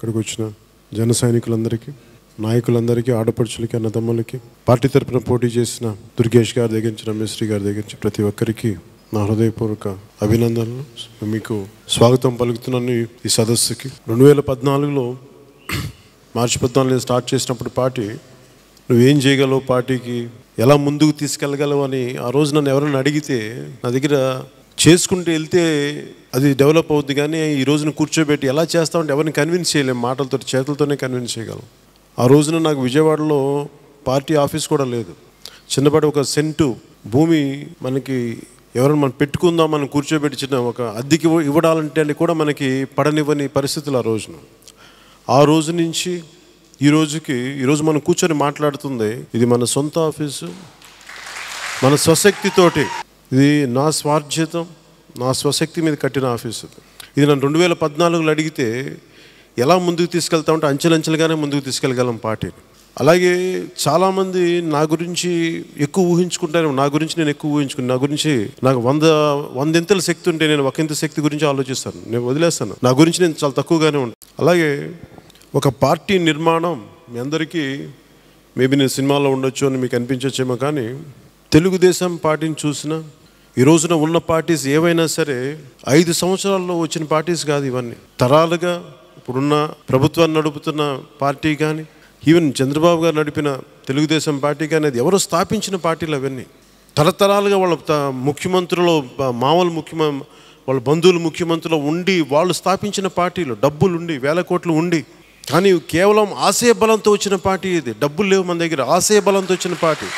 ఇక్కడికి వచ్చిన జన సైనికులందరికీ నాయకులందరికీ ఆడపడుచులకి అన్నదమ్ములకి పార్టీ తరపున పోటీ చేసిన దుర్గేష్ గారి దగ్గర నుంచి రమేశ్రీ గారి దగ్గర నుంచి ప్రతి ఒక్కరికి నా హృదయపూర్వక అభినందనలు మీకు స్వాగతం పలుకుతున్నాను ఈ- ఈ సదస్సుకి రెండు వేల పద్నాలుగులో మార్చి పద్నాలుగు స్టార్ట్ చేసినప్పుడు పార్టీ నువ్వేం చేయగలవు పార్టీకి ఎలా ముందుకు తీసుకెళ్ళగలవు అని ఆ రోజు నన్ను ఎవరైనా అడిగితే నా దగ్గర చేసుకుంటూ వెళ్తే అది డెవలప్ అవుద్ది కానీ ఈ రోజున కూర్చోబెట్టి ఎలా చేస్తామంటే ఎవరిని కన్విన్స్ చేయలేం మాటలతో చేతులతోనే కన్విన్స్ చేయగలం ఆ రోజున నాకు విజయవాడలో పార్టీ ఆఫీస్ కూడా లేదు చిన్నపాటి ఒక సెంటు భూమి మనకి ఎవరైనా మనం పెట్టుకుందాం మనం కూర్చోబెట్టి చిన్న ఒక అద్దెకి ఇవ్వ- ఇవ్వడాలంటే అని కూడా మనకి పడనివ్వని పరిస్థితులు ఆ రోజున ఆ రోజు నుంచి ఈ రోజుకి ఈరోజు మనం కూర్చొని మాట్లాడుతుంది ఇది మన సొంత ఆఫీసు మన స్వశక్తితోటి ఇది నా స్వార్జితం నా స్వశక్తి మీద కట్టిన ఆఫీసు ఇది నన్ను రెండు వేల పద్నాలుగులో అడిగితే ఎలా ముందుకు తీసుకెళ్తామంటే అంచెలంచెలుగానే ముందుకు తీసుకెళ్ళగలం పార్టీని అలాగే చాలామంది నా గురించి ఎక్కువ ఊహించుకుంటారు నా గురించి నేను ఎక్కువ ఊహించుకుని నా గురించి నాకు వంద వందెంతల శక్తి ఉంటే నేను ఒక ఇంత శక్తి గురించి ఆలోచిస్తాను నేను వదిలేస్తాను నా గురించి నేను చాలా తక్కువగానే ఉంటాను అలాగే ఒక పార్టీ నిర్మాణం మీ అందరికీ మేబీ నేను సినిమాలో ఉండొచ్చు అని మీకు అనిపించవచ్చేమో కానీ తెలుగుదేశం పార్టీని చూసిన ఈ రోజున ఉన్న పార్టీస్ ఏవైనా సరే ఐదు సంవత్సరాల్లో వచ్చిన పార్టీస్ కాదు ఇవన్నీ తరాలుగా ఇప్పుడున్న ప్రభుత్వాన్ని నడుపుతున్న పార్టీ కానీ ఈవెన్ చంద్రబాబు గారు నడిపిన తెలుగుదేశం పార్టీ కానీ అది ఎవరు స్థాపించిన పార్టీలు అవన్నీ తరతరాలుగా వాళ్ళ త- ముఖ్యమంత్రులు బ- మామూలు ముఖ్యమ వాళ్ళ బంధువులు ముఖ్యమంత్రులు ఉండి వాళ్ళు స్థాపించిన పార్టీలు డబ్బులు ఉండి వేల కోట్లు ఉండి కానీ కేవలం ఆశయ బలంతో వచ్చిన పార్టీ ఇది డబ్బులు లేవు మన దగ్గర ఆశయ బలంతో వచ్చిన పార్టీ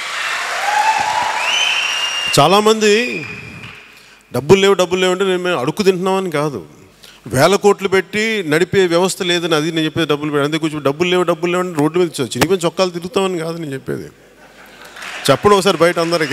చాలామంది డబ్బులు లేవు డబ్బులు లేవు అంటే నేను మేము అడుక్కు తింటున్నామని కాదు వేల కోట్లు పెట్టి నడిపే వ్యవస్థ లేదని అది నేను చెప్పేది డబ్బులు పెట్టి అందుకే కూర్చో డబ్బులు లేవు డబ్బులు లేవు అంటే రోడ్డు మీద చ- చినిగిపోయిన చొక్కాలు తిరుగుతామని కాదు నేను చెప్పేది చెప్పడం ఒకసారి బయట అందరికీ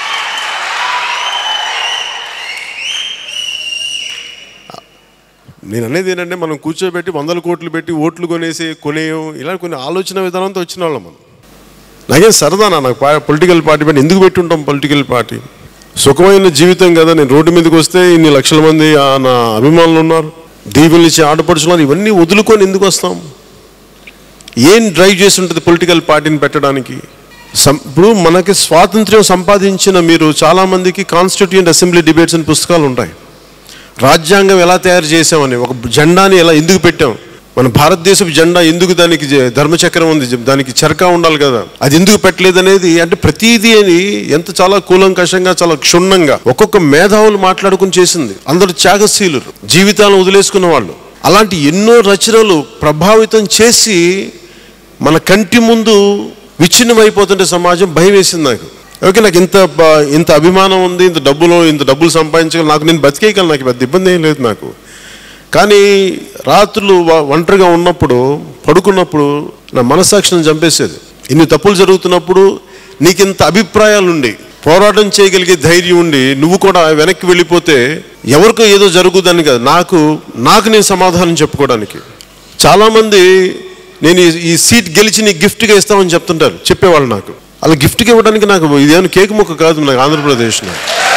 నేను అనేది ఏంటంటే మనం కూర్చోబెట్టి వందల కోట్లు పెట్టి ఓట్లు కొనేసి కొనేయం ఇలా కొన్ని ఆలోచన విధానంతో వచ్చిన వాళ్ళం మనం నాకేం సరదానా నాకు పొలిటికల్ పార్టీ పెట్టి ఎందుకు పెట్టి ఉంటాం పొలిటికల్ పార్టీ సుఖమైన జీవితం కదా నేను రోడ్డు మీదకి వస్తే ఇన్ని లక్షల మంది ఆ నా అభిమానులు ఉన్నారు దీవులు ఇచ్చి ఆడపడుచున్నారు ఇవన్నీ వదులుకొని ఎందుకు వస్తాం ఏం డ్రైవ్ చేసి ఉంటుంది పొలిటికల్ పార్టీని పెట్టడానికి సం- ఇప్పుడు మనకి స్వాతంత్ర్యం సంపాదించిన మీరు చాలామందికి కాన్స్టిట్యూంట్ అసెంబ్లీ డిబేట్స్ అని పుస్తకాలు ఉంటాయి రాజ్యాంగం ఎలా తయారు చేసామని ఒక జెండాని ఎలా ఎందుకు పెట్టాం మన భారతదేశపు జెండా ఎందుకు దానికి జ- ధర్మచక్రం ఉంది జ- దానికి చరకా ఉండాలి కదా అది ఎందుకు పెట్టలేదు అనేది అంటే ప్రతిదీ అని ఎంత చాలా కూలంకషంగా చాలా క్షుణ్ణంగా ఒక్కొక్క మేధావులు మాట్లాడుకుని చేసింది అందరూ త్యాగశీలు జీవితాలను వదిలేసుకున్న వాళ్ళు అలాంటి ఎన్నో రచనలు ప్రభావితం చేసి మన కంటి ముందు విచ్ఛిన్నమైపోతుంటే సమాజం భయం వేసింది నాకు ఓకే నాకు ఇంత బ- ఇంత అభిమానం ఉంది ఇంత డబ్బులు ఇంత డబ్బులు సంపాదించగలను నాకు నేను బతికేయగలను నాకు పెద్ద ఇబ్బంది ఏం లేదు నాకు కానీ రాత్రులు వ- ఒంటరిగా ఉన్నప్పుడు పడుకున్నప్పుడు నా మనస్సాక్షిని చంపేసేది ఇన్ని తప్పులు జరుగుతున్నప్పుడు నీకు ఇంత అభిప్రాయాలు ఉండి పోరాటం చేయగలిగే ధైర్యం ఉండి నువ్వు కూడా వెనక్కి వెళ్ళిపోతే ఎవరికో ఏదో జరుగుదని కాదు నాకు నాకు నేను సమాధానం చెప్పుకోవడానికి చాలామంది నేను ఈ- ఈ సీట్ గెలిచి నీకు గిఫ్ట్గా ఇస్తామని చెప్తుంటారు చెప్పేవాళ్ళు నాకు అలా గిఫ్ట్గా ఇవ్వడానికి నాకు ఇదేమైనా కేక్ ముక్క కాదు నాకు ఆంధ్రప్రదేశ్లో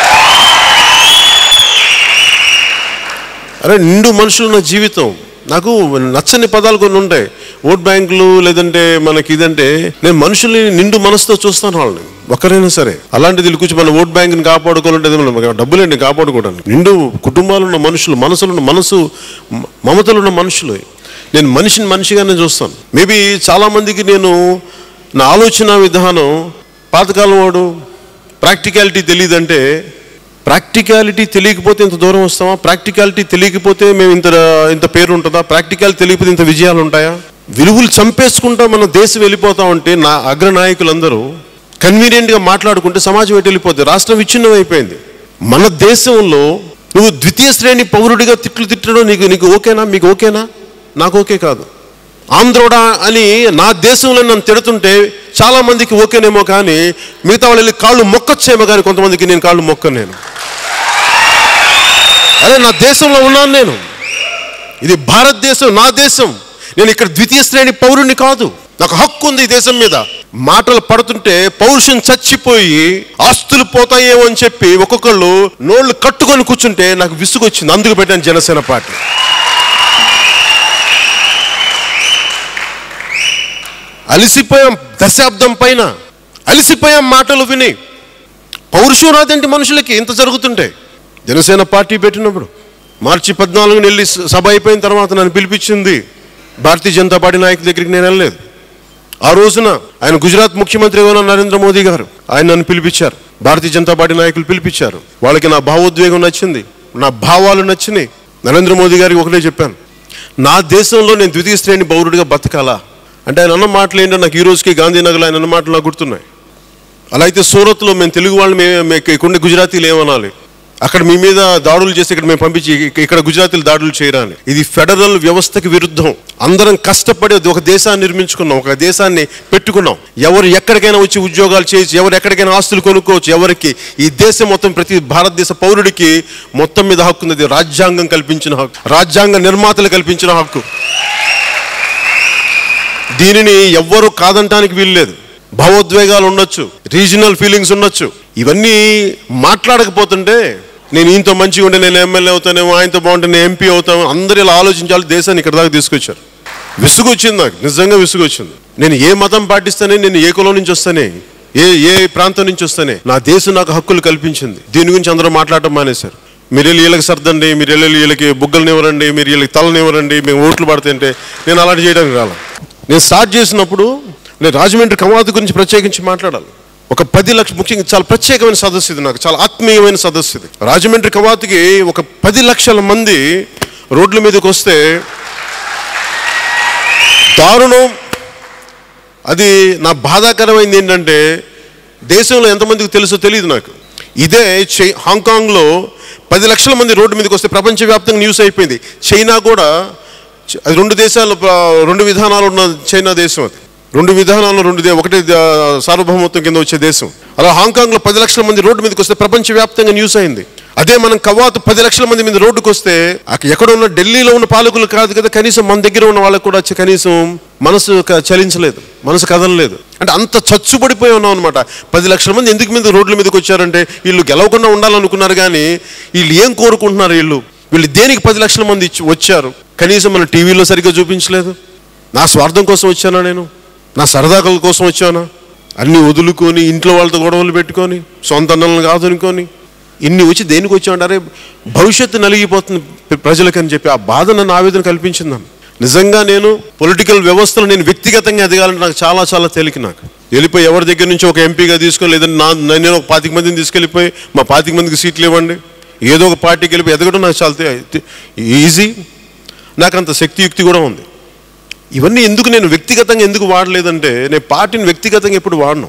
అరే నిండు మనుషులు నా జీవితం నాకు నచ్చని పదాలు కొన్ని ఉంటాయి ఓట్ బ్యాంకులు లేదంటే మనకి ఇదంటే నేను మనుషుల్ని నిండు మనసుతో చూస్తాను వాళ్ళని ఒకరైనా సరే అలాంటిది వీళ్ళు కూర్చొని మన ఓట్ బ్యాంక్ని కాపాడుకోవాలంటే ఏదో మనకి డబ్బులేండి కాపాడుకోవడానికి నిండు కుటుంబాలు ఉన్న మనుషులు మనసులున్న మనసు మ- మమతలున్న మనుషులు నేను మనిషిని మనిషిగానే చూస్తాను మేబీ చాలామందికి నేను నా ఆలోచన విధానం పాతకాలం వాడు ప్రాక్టికాలిటీ తెలియదంటే ప్రాక్టికాలిటీ తెలియకపోతే ఇంత దూరం వస్తామా ప్రాక్టికాలిటీ తెలియకపోతే మేము ఇంత ఇంత పేరు ఉంటుందా ప్రాక్టికాలిటీ తెలియకపోతే ఇంత విజయాలు ఉంటాయా విలువలు చంపేసుకుంటా మన దేశం వెళ్ళిపోతా ఉంటే నా అగ్రనాయకులందరూ కన్వీనియంట్గా మాట్లాడుకుంటే సమాజం ఎటు వెళ్ళిపోతుంది రాష్ట్రం విచ్ఛిన్నం అయిపోయింది మన దేశంలో నువ్వు ద్వితీయ శ్రేణి పౌరుడిగా తిట్లు తిట్టడం నీకు నీకు ఓకేనా మీకు ఓకేనా నాకు ఓకే కాదు ఆంధ్రోడా అని నా దేశంలో నన్ను తిడుతుంటే చాలా మందికి ఓకేనేమో కానీ మిగతా వాళ్ళు వెళ్ళి కాళ్ళు మొక్కొచ్చేమో కానీ కొంతమందికి నేను కాళ్ళు మొక్కను నేను అదే నా దేశంలో ఉన్నాను నేను ఇది భారతదేశం నా దేశం నేను ఇక్కడ ద్వితీయ శ్రేణి పౌరుణ్ణి కాదు నాకు హక్కు ఉంది ఈ దేశం మీద మాటలు పడుతుంటే పౌరుషం చచ్చిపోయి ఆస్తులు పోతాయేమో అని చెప్పి ఒక్కొక్కళ్ళు నోళ్ళు కట్టుకొని కూర్చుంటే నాకు విసుగొచ్చింది అందుకు పెట్టాను జనసేన పార్టీ అలిసిపోయాం దశాబ్దం పైన అలిసిపోయాం మాటలు విని పౌరుషం రాదండి మనుషులకి ఇంత జరుగుతుంటే జనసేన పార్టీ పెట్టినప్పుడు మార్చి పద్నాలుగు నెల్లి సభ అయిపోయిన తర్వాత నన్ను పిలిపించింది భారతీయ జనతా పార్టీ నాయకుల దగ్గరికి నేను వెళ్ళలేదు ఆ రోజున ఆయన గుజరాత్ ముఖ్యమంత్రిగా ఉన్న నరేంద్ర మోదీ గారు ఆయన నన్ను పిలిపించారు భారతీయ జనతా పార్టీ నాయకులు పిలిపించారు వాళ్ళకి నా భావోద్వేగం నచ్చింది నా భావాలు నచ్చినాయి నరేంద్ర మోదీ గారికి ఒకటే చెప్పాను నా దేశంలో నేను ద్వితీయ శ్రేణి పౌరుడిగా బతకాలా అంటే ఆయన అన్న మాటలు ఏంటో నాకు ఈ రోజుకి గాంధీనగర్లో ఆయన అన్న మాటలు నాకు గుర్తున్నాయి అలా అయితే సూరత్లో మేము తెలుగు వాళ్ళు మేము ఇక్కడ గుజరాతీలు ఏమనాలి అక్కడ మీ మీద దాడులు చేసి ఇక్కడ మేము పంపించి ఇక- ఇక్కడ గుజరాతీలు దాడులు చేయరాని ఇది ఫెడరల్ వ్యవస్థకి విరుద్ధం అందరం కష్టపడి ఒక దేశాన్ని నిర్మించుకున్నాం ఒక దేశాన్ని పెట్టుకున్నాం ఎవరు ఎక్కడికైనా వచ్చి ఉద్యోగాలు చేయొచ్చు ఎవరు ఎక్కడికైనా ఆస్తులు కొనుక్కోవచ్చు ఎవరికి ఈ దేశం మొత్తం ప్రతి భారతదేశ పౌరుడికి మొత్తం మీద హక్కు ఉంది ఇది రాజ్యాంగం కల్పించిన హక్కు రాజ్యాంగ నిర్మాతలు కల్పించిన హక్కు దీనిని ఎవ్వరు కాదంటానికి వీల్లేదు భావోద్వేగాలు ఉండొచ్చు రీజనల్ ఫీలింగ్స్ ఉండొచ్చు ఇవన్నీ మాట్లాడకపోతుంటే నేను ఈయనతో మంచిగా ఉంటే నేను ఎమ్మెల్యే అవుతానేమో ఆయనతో బాగుంటే నేను ఎంపీ అవుతాను అందరూ ఇలా ఆలోచించాలి దేశాన్ని ఇక్కడ దాకా తీసుకొచ్చారు విసుగు వచ్చింది నాకు నిజంగా విసుగు వచ్చింది నేను ఏ మతం పాటిస్తానే నేను ఏ కులం నుంచి వస్తానే ఏ ఏ ప్రాంతం నుంచి వస్తానే నా దేశం నాకు హక్కులు కల్పించింది దీని గురించి అందరూ మాట్లాడటం మానేశారు మీరు వెళ్ళి వీళ్ళకి సర్దండి మీరు వెళ్ళి వీళ్ళకి బుగ్గలు ఇవ్వరండి మీరు వీళ్ళకి తలని ఇవ్వరండి మేము ఓట్లు పడితే నేను అలాంటి చేయడానికి రాలా నేను స్టార్ట్ చేసినప్పుడు నేను రాజమండ్రి కమాతు గురించి ప్రత్యేకించి మాట్లాడాలి ఒక పది లక్ష ముఖ్యంగా చాలా ప్రత్యేకమైన సదస్సు ఇది నాకు చాలా ఆత్మీయమైన సదస్సు ఇది రాజమండ్రి కవాతుకి ఒక పది లక్షల మంది రోడ్ల మీదకి వస్తే దారుణం అది నా బాధాకరమైంది ఏంటంటే దేశంలో ఎంతమందికి తెలుసో తెలియదు నాకు ఇదే చై- హాంకాంగ్లో పది లక్షల మంది రోడ్డు మీదకి వస్తే ప్రపంచవ్యాప్తంగా న్యూస్ అయిపోయింది చైనా కూడా చ- అది రెండు దేశాలు ప- రెండు విధానాలు ఉన్న చైనా దేశం అది రెండు విధానాలు రెండు దే- ఒకటే ద- సార్వభౌమత్వం కింద వచ్చే దేశం అలా హాంకాంగ్లో పది లక్షల మంది రోడ్డు మీదకి వస్తే ప్రపంచవ్యాప్తంగా న్యూస్ అయింది అదే మనం కవాతు పది లక్షల మంది మీద రోడ్డుకు వస్తే అక్కడ ఎక్కడ ఉన్న ఢిల్లీలో ఉన్న పాలకులు కాదు కదా కనీసం మన దగ్గర ఉన్న వాళ్ళకు కూడా వచ్చి కనీసం మనసు క- చలించలేదు మనసు కదలలేదు అంటే అంత చచ్చుబడిపోయి ఉన్నాం అనమాట పది లక్షల మంది ఎందుకు మీద రోడ్ల మీదకి వచ్చారంటే వీళ్ళు గెలవకుండా ఉండాలనుకున్నారు కానీ వీళ్ళు ఏం కోరుకుంటున్నారు వీళ్ళు వీళ్ళు దేనికి పది లక్షల మంది ఇచ్చి వచ్చారు కనీసం మన టీవీలో సరిగ్గా చూపించలేదు నా స్వార్థం కోసం వచ్చానా నేను నా సరదాకుల కోసం వచ్చానా అన్ని వదులుకొని ఇంట్లో వాళ్ళతో గొడవలు పెట్టుకొని సొంత అన్నలను కాదనుకొని ఇన్ని వచ్చి దేనికి వచ్చామంటారే భవిష్యత్తు నలిగిపోతుంది ప్ర- ప్రజలకని చెప్పి ఆ బాధ నన్ను ఆవేదన కల్పించింది నన్ను నిజంగా నేను పొలిటికల్ వ్యవస్థలో నేను వ్యక్తిగతంగా ఎదగాలంటే నాకు చాలా చాలా తేలిక నాకు వెళ్ళిపోయి ఎవరి దగ్గర నుంచి ఒక ఎంపీగా తీసుకొని లేదంటే నా నేను ఒక పాతిక మందిని తీసుకెళ్ళిపోయి మా పాతిక మందికి సీట్లు ఇవ్వండి ఏదో ఒక పార్టీకి వెళ్ళిపోయి ఎదగడం నాకు చాలా తే- ఈజీ నాకు అంత శక్తియుక్తి కూడా ఉంది ఇవన్నీ ఎందుకు నేను వ్యక్తిగతంగా ఎందుకు వాడలేదంటే నేను పార్టీని వ్యక్తిగతంగా ఎప్పుడు వాడను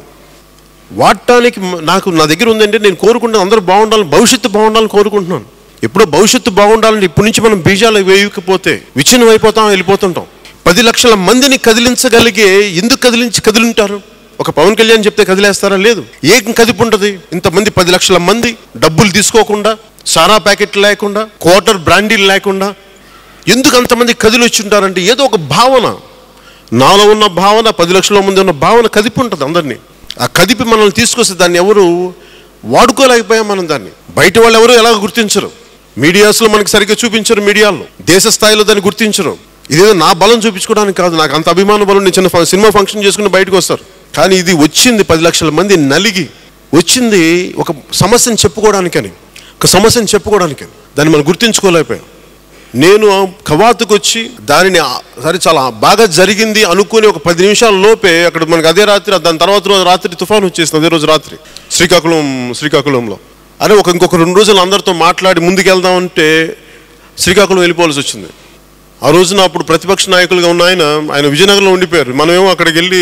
వాడటానికి మ- నాకు నా దగ్గర ఉందంటే నేను కోరుకుంటాను అందరూ బాగుండాలని భవిష్యత్తు బాగుండాలని కోరుకుంటున్నాను ఎప్పుడో భవిష్యత్తు బాగుండాలని ఇప్పటి నుంచి మనం బీజాలు వేయకపోతే విచ్ఛిన్నం అయిపోతాం వెళ్ళిపోతుంటాం పది లక్షల మందిని కదిలించగలిగే ఎందుకు కదిలించి కదిలింటారు ఒక పవన్ కళ్యాణ్ చెప్తే కదిలేస్తారా లేదు ఏం కదిపు ఉంటుంది ఇంతమంది పది లక్షల మంది డబ్బులు తీసుకోకుండా సారా ప్యాకెట్ లేకుండా క్వార్టర్ బ్రాండీలు లేకుండా ఎందుకు అంతమంది కదిలి వచ్చి ఉంటారంటే ఏదో ఒక భావన నాలో ఉన్న భావన పది లక్షల మంది ఉన్న భావన కదిపి ఉంటుంది అందరినీ ఆ కదిపి మనల్ని తీసుకొస్తే దాన్ని ఎవరు వాడుకోలేకపోయాం మనం దాన్ని బయట వాళ్ళు ఎవరు ఎలా గుర్తించరు మీడియాస్లో మనకి సరిగ్గా చూపించరు మీడియాలో దేశ స్థాయిలో దాన్ని గుర్తించరు ఇదేదో నా బలం చూపించుకోవడానికి కాదు నాకు అంత అభిమాన బలం నేను చిన్న ఫ- సినిమా ఫంక్షన్ చేసుకుని బయటకు వస్తారు కానీ ఇది వచ్చింది పది లక్షల మంది నలిగి వచ్చింది ఒక సమస్యను చెప్పుకోవడానికని ఒక సమస్యను చెప్పుకోవడానికని దాన్ని మనం గుర్తించుకోలేకపోయాం నేను కవాతుకు వచ్చి దానిని ఆ- సరే చాలా బాగా జరిగింది అనుకుని ఒక పది నిమిషాల లోపే అక్కడ మనకి అదే రాత్రి దాని తర్వాత రోజు రాత్రి తుఫాన్ వచ్చేసింది అదే రోజు రాత్రి శ్రీకాకుళం శ్రీకాకుళంలో అరే ఒక ఇంకొక రెండు రోజులు అందరితో మాట్లాడి ముందుకు వెళ్దామంటే శ్రీకాకుళం వెళ్ళిపోవాల్సి వచ్చింది ఆ రోజున అప్పుడు ప్రతిపక్ష నాయకులుగా ఉన్న ఆయన ఆయన విజయనగరంలో ఉండిపోయారు మనమేమో అక్కడికి వెళ్ళి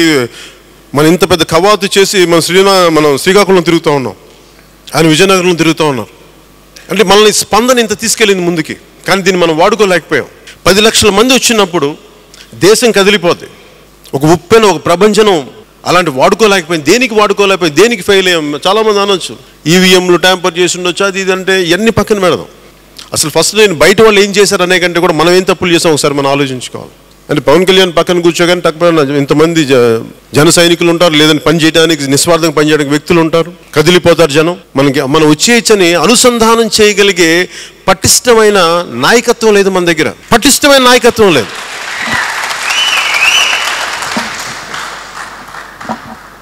మన ఇంత పెద్ద కవాతు చేసి మన శ్రీనా మనం శ్రీకాకుళం తిరుగుతూ ఉన్నాం ఆయన విజయనగరంలో తిరుగుతూ ఉన్నారు అంటే మనల్ని స్పందన ఇంత తీసుకెళ్ళింది ముందుకి కానీ దీన్ని మనం వాడుకోలేకపోయాం పది లక్షల మంది వచ్చినప్పుడు దేశం కదిలిపోద్ది ఒక ఉప్పెన ఒక ప్రభంజనం అలాంటి వాడుకోలేకపోయింది దేనికి వాడుకోలేకపోయింది దేనికి ఫెయిల్ అయ్యాం చాలామంది అనొచ్చు ఈవీఎంలు ట్యాంపర్ చేసి ఉండొచ్చు అది ఇది అంటే ఇవన్నీ పక్కన పెడదాం అసలు ఫస్ట్ నేను బయట వాళ్ళు ఏం చేశారు అనే కంటే కూడా మనం ఏం తప్పులు చేసాం ఒకసారి మనం ఆలోచించుకోవాలి అంటే పవన్ కళ్యాణ్ పక్కన కూర్చోగానే తక్కువ ఇంతమంది జ- జన సైనికులు ఉంటారు లేదని పని చేయడానికి నిస్వార్థంగా పని చేయడానికి వ్యక్తులు ఉంటారు కదిలిపోతారు జనం మనకి మనం వచ్చేయచ్చని అనుసంధానం చేయగలిగే పటిష్టమైన నాయకత్వం లేదు మన దగ్గర పటిష్టమైన నాయకత్వం లేదు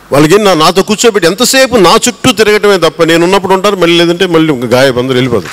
వాళ్ళకి నా నాతో కూర్చోబెట్టి ఎంతసేపు నా చుట్టూ తిరగటమే తప్ప నేను ఉన్నప్పుడు ఉంటారు మళ్ళీ లేదంటే మళ్ళీ ఇంకా గాయ అందరూ వెళ్ళిపోదు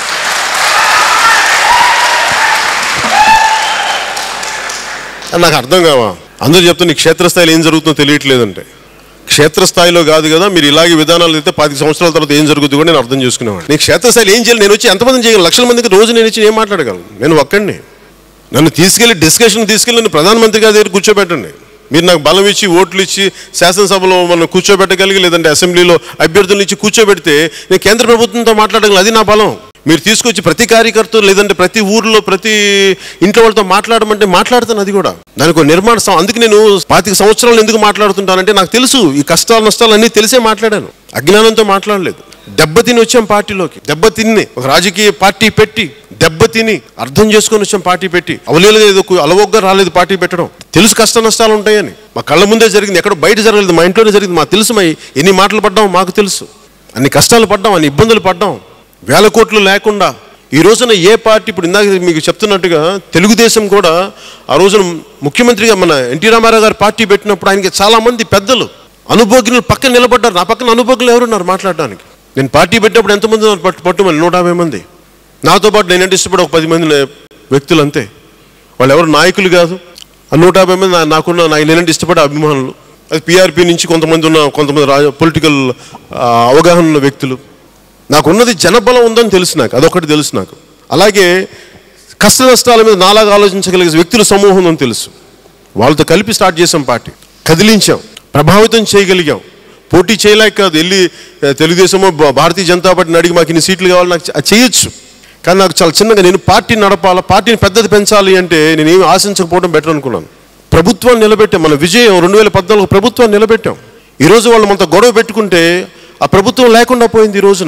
అది నాకు అర్థం కావా అందరూ చెప్తే నీ క్షేత్రస్థాయిలో ఏం జరుగుతుందో తెలియట్లేదంటే క్షేత్రస్థాయిలో కాదు కదా మీరు ఇలాగే విధానాలు అయితే పది సంవత్సరాల తర్వాత ఏం జరుగుతుందో కూడా నేను అర్థం చేసుకునేవాడిని నీ క్షేత్రస్థాయిలో ఏం చేయాలి నేను వచ్చి ఎంతమంది చేయగలను లక్షల మందికి రోజు నేను వచ్చి ఏం మాట్లాడగలను నేను ఒక్కడిని నన్ను తీసుకెళ్లి డిస్కషన్ తీసుకెళ్లి నన్ను ప్రధానమంత్రి గారి దగ్గర కూర్చోబెట్టండి మీరు నాకు బలం ఇచ్చి ఓట్లు ఇచ్చి శాసనసభలో మనం కూర్చోబెట్టగలిగి లేదంటే అసెంబ్లీలో అభ్యర్థులను ఇచ్చి కూర్చోబెడితే నేను కేంద్ర ప్రభుత్వంతో మాట్లాడగలను అది నా బలం మీరు తీసుకొచ్చి ప్రతి కార్యకర్త లేదంటే ప్రతి ఊర్లో ప్రతి ఇంట్లో వాళ్ళతో మాట్లాడమంటే మాట్లాడతాను అది కూడా దానికి ఒక నిర్మాణ సం- అందుకే నేను పాతిక సంవత్సరాలు ఎందుకు మాట్లాడుతుంటానంటే నాకు తెలుసు ఈ కష్టాలు నష్టాలు అన్నీ తెలిసే మాట్లాడాను అజ్ఞానంతో మాట్లాడలేదు దెబ్బతిని వచ్చాం పార్టీలోకి దెబ్బతిని ఒక రాజకీయ పార్టీ పెట్టి దెబ్బతిని అర్థం చేసుకొని వచ్చాం పార్టీ పెట్టి అవలేలుగా ఏదో కు- అలవోగ్గా రాలేదు పార్టీ పెట్టడం తెలుసు కష్ట నష్టాలు ఉంటాయని మా కళ్ళ ముందే జరిగింది ఎక్కడ బయట జరగలేదు మా ఇంట్లోనే జరిగింది మాకు తెలుసు మా ఎన్ని మాటలు పడ్డాం మాకు తెలుసు అన్ని కష్టాలు పడ్డాం అన్ని ఇబ్బందులు పడ్డాం వేల కోట్లు లేకుండా ఈ రోజున ఏ పార్టీ ఇప్పుడు ఇందాక మీకు చెప్తున్నట్టుగా తెలుగుదేశం కూడా ఆ రోజున ముఖ్యమంత్రిగా మన ఎన్టీ రామారావు గారు పార్టీ పెట్టినప్పుడు ఆయనకి చాలా మంది పెద్దలు అనుభోగ్యులు పక్కన నిలబడ్డారు నా పక్కన అనుభోగులు ఎవరున్నారు మాట్లాడడానికి నేను పార్టీ పెట్టినప్పుడు ఎంతమంది ఉన్నారు పట్టు పట్టుమని నూట యాభై మంది నాతో పాటు నేనంటే ఇష్టపడే ఒక పది మంది లే- వ్యక్తులు అంతే వాళ్ళు ఎవరు నాయకులు కాదు ఆ నూట యాభై మంది నా- నాకున్న నాకు నేనంటే ఇష్టపడే అభిమానులు అది పిఆర్పి నుంచి కొంతమంది ఉన్న కొంతమంది రాజ పొలిటికల్ అవగాహన ఉన్న వ్యక్తులు నాకున్నది జనబలం ఉందని తెలుసు నాకు అదొకటి తెలుసు నాకు అలాగే కష్ట నష్టాల మీద నాలాగా ఆలోచించగలిగే వ్యక్తుల సమూహం ఉందని తెలుసు వాళ్ళతో కలిపి స్టార్ట్ చేసాం పార్టీ కదిలించాం ప్రభావితం చేయగలిగాం పోటీ చేయలేక కాదు వెళ్ళి ఆ, తెలుగుదేశమో భా- భారతీయ జనతా పార్టీని అడిగి మాకు ఇన్ని సీట్లు కావాలి నాకు చ- అది చేయొచ్చు కానీ నాకు చాలా చిన్నగా నేను పార్టీని నడపాలా పార్టీని పెద్దది పెంచాలి అంటే నేను ఏమి ఆశించకపోవడం బెటర్ అనుకున్నాను ప్రభుత్వాన్ని నిలబెట్టాం మన విజయం రెండు వేల పద్నాలుగు ప్రభుత్వాన్ని నిలబెట్టాం ఈరోజు వాళ్ళు మనతో గొడవ పెట్టుకుంటే ఆ ప్రభుత్వం లేకుండా పోయింది ఈ రోజున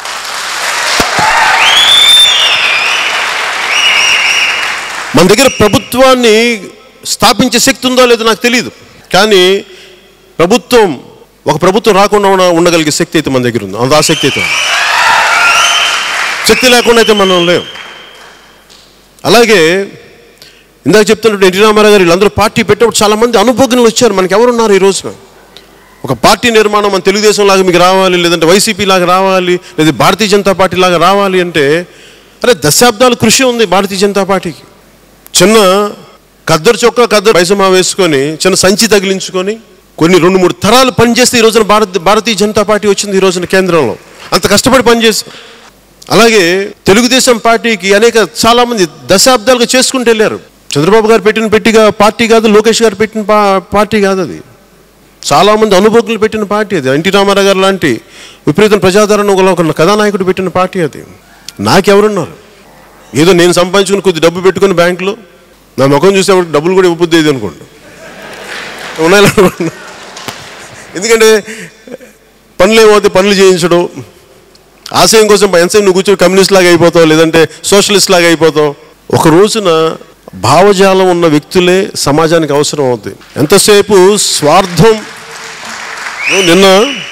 మన దగ్గర ప్రభుత్వాన్ని స్థాపించే శక్తి ఉందో లేదో నాకు తెలియదు కానీ ప్రభుత్వం ఒక ప్రభుత్వం రాకుండా ఉన్న- ఉండగలిగే శక్తి అయితే మన దగ్గర ఉంది అంత ఆ శక్తి అయితే ఉంది. శక్తి లేకుండా అయితే మనం లేవు అలాగే ఇందాక చెప్తున్నట్టు ఎన్టీ రామారావు గారు వీళ్ళందరూ పార్టీ పెట్టినప్పుడు చాలా మంది అనుభోగులు వచ్చారు మనకి ఎవరున్నారు ఈ రోజున ఒక పార్టీ నిర్మాణం మన తెలుగుదేశం లాగా మీకు రావాలి లేదంటే వైసీపీ లాగా రావాలి లేదా భారతీయ జనతా పార్టీ లాగా రావాలి అంటే అరే దశాబ్దాల కృషి ఉంది భారతీయ జనతా పార్టీకి చిన్న కద్దరు చొక్కా కద్దరు పైసమా వేసుకొని చిన్న సంచి తగిలించుకొని కొన్ని రెండు మూడు తరాలు పనిచేస్తే ఈ రోజున భారత భారతీయ జనతా పార్టీ వచ్చింది ఈ రోజున కేంద్రంలో అంత కష్టపడి పనిచేసి అలాగే తెలుగుదేశం పార్టీకి అనేక చాలా మంది దశాబ్దాలుగా చేసుకుంటూ వెళ్ళారు చంద్రబాబు గారు పెట్టిన పెట్టిగా పార్టీ కాదు లోకేష్ గారు పెట్టిన పా- పార్టీ కాదు అది చాలా మంది అనుభోగులు పెట్టిన పార్టీ అది ఎన్టీ రామారావు గారు లాంటి విపరీతం ప్రజాదరణ గల ఒక కథానాయకుడు పెట్టిన పార్టీ అది నాకెవరున్నారు ఏదో నేను సంపాదించుకుని కొద్ది డబ్బు పెట్టుకుని బ్యాంకులో నా ముఖం చూసేవాడికి డబ్బులు కూడా ఇవ్వబుద్ది ఇది అనుకోండి ఉన్నాయి అనుకోండి ఎందుకంటే పనులు ఏమవుతే పనులు చేయించడం ఆశయం కోసం ఎంతసేపు నువ్వు కూర్చొని కమ్యూనిస్ట్ లాగా అయిపోతావు లేదంటే సోషలిస్ట్ లాగా అయిపోతావు ఒక రోజున భావజాలం ఉన్న వ్యక్తులే సమాజానికి అవసరం అవుతుంది ఎంతసేపు స్వార్థం నిన్న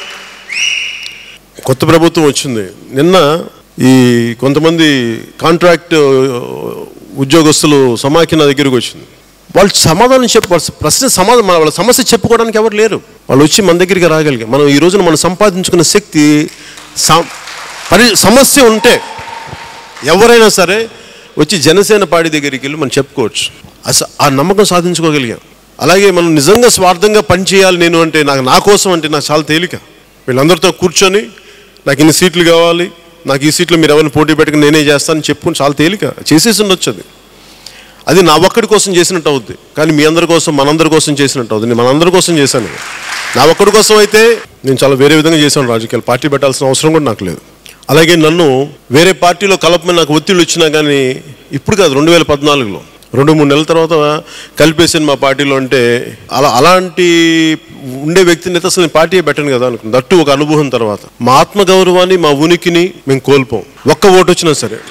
కొత్త ప్రభుత్వం వచ్చింది నిన్న ఈ కొంతమంది కాంట్రాక్ట్ ఉద్యోగస్తులు సమాఖ్య నా దగ్గరికి వచ్చింది వాళ్ళు సమాధానం చెప్పు వాళ్ళ ప్రశ్న సమాధానం మన వాళ్ళ సమస్య చెప్పుకోవడానికి ఎవరు లేరు వాళ్ళు వచ్చి మన దగ్గరికి రాగలిగారు మనం ఈ రోజున మనం సంపాదించుకున్న శక్తి సా- పరి సమస్య ఉంటే ఎవరైనా సరే వచ్చి జనసేన పార్టీ దగ్గరికి వెళ్ళి మనం చెప్పుకోవచ్చు అసలు ఆ నమ్మకం సాధించుకోగలిగాం అలాగే మనం నిజంగా స్వార్థంగా పనిచేయాలి నేను అంటే నాకు నా కోసం అంటే నాకు చాలా తేలిక వీళ్ళందరితో కూర్చొని నాకు ఇన్ని సీట్లు కావాలి నాకు ఈ సీట్లు మీరు ఎవరిని పోటీ పెట్టుకుని నేనే చేస్తానని చెప్పుకుని చాలా తేలిక చేసేసి ఉండొచ్చు అది అది నా ఒక్కడి కోసం చేసినట్టు అవుద్ది కానీ మీ అందరి కోసం మనందరి కోసం చేసినట్టు అవుతుంది నేను మనందరి కోసం చేశాను నా ఒక్కడి కోసం అయితే నేను చాలా వేరే విధంగా చేశాను రాజకీయాలు పార్టీ పెట్టాల్సిన అవసరం కూడా నాకు లేదు అలాగే నన్ను వేరే పార్టీలో కలపమని నాకు ఒత్తిళ్ళు వచ్చినా కానీ ఇప్పుడు కాదు రెండు వేల పద్నాలుగులో రెండు మూడు నెలల తర్వాత కలిపేసాను మా పార్టీలో అంటే అలా అలాంటి ఉండే వ్యక్తిని అయితే అసలు నేను పార్టీ పెట్టను కదా అనుకున్నాను దట్టు ఒక అనుభవం తర్వాత మా ఆత్మగౌరవాన్ని మా ఉనికిని మేము కోల్పోం ఒక్క ఓటు వచ్చినా సరే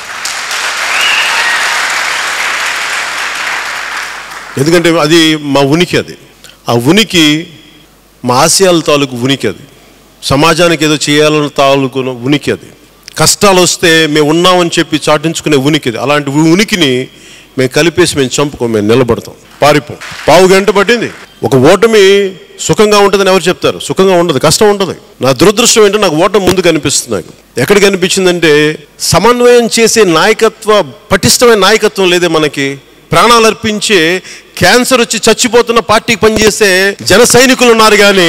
ఎందుకంటే అది మా ఉనికి అది ఆ ఉనికి మా ఆశయాల తాలూకు ఉనికి అది సమాజానికి ఏదో చేయాలని తాలూకు ఉనికి అది కష్టాలు వస్తే మేము ఉన్నామని చెప్పి చాటించుకునే ఉనికి అది అలాంటి ఉ- ఉనికిని మేము కలిపేసి మేము చంపుకో మేము నిలబడతాం పారిపోం పావు గంట పట్టింది ఒక ఓటమి సుఖంగా ఉంటుందని ఎవరు చెప్తారు సుఖంగా ఉండదు కష్టం ఉంటుంది నా దురదృష్టం ఏంటో నాకు ఓటమి ముందు కనిపిస్తుంది నాకు ఎక్కడ కనిపించిందంటే సమన్వయం చేసే నాయకత్వ పటిష్టమైన నాయకత్వం లేదే మనకి ప్రాణాలు అర్పించే క్యాన్సర్ వచ్చి చచ్చిపోతున్న పార్టీకి పనిచేసే జన సైనికులు ఉన్నారు కానీ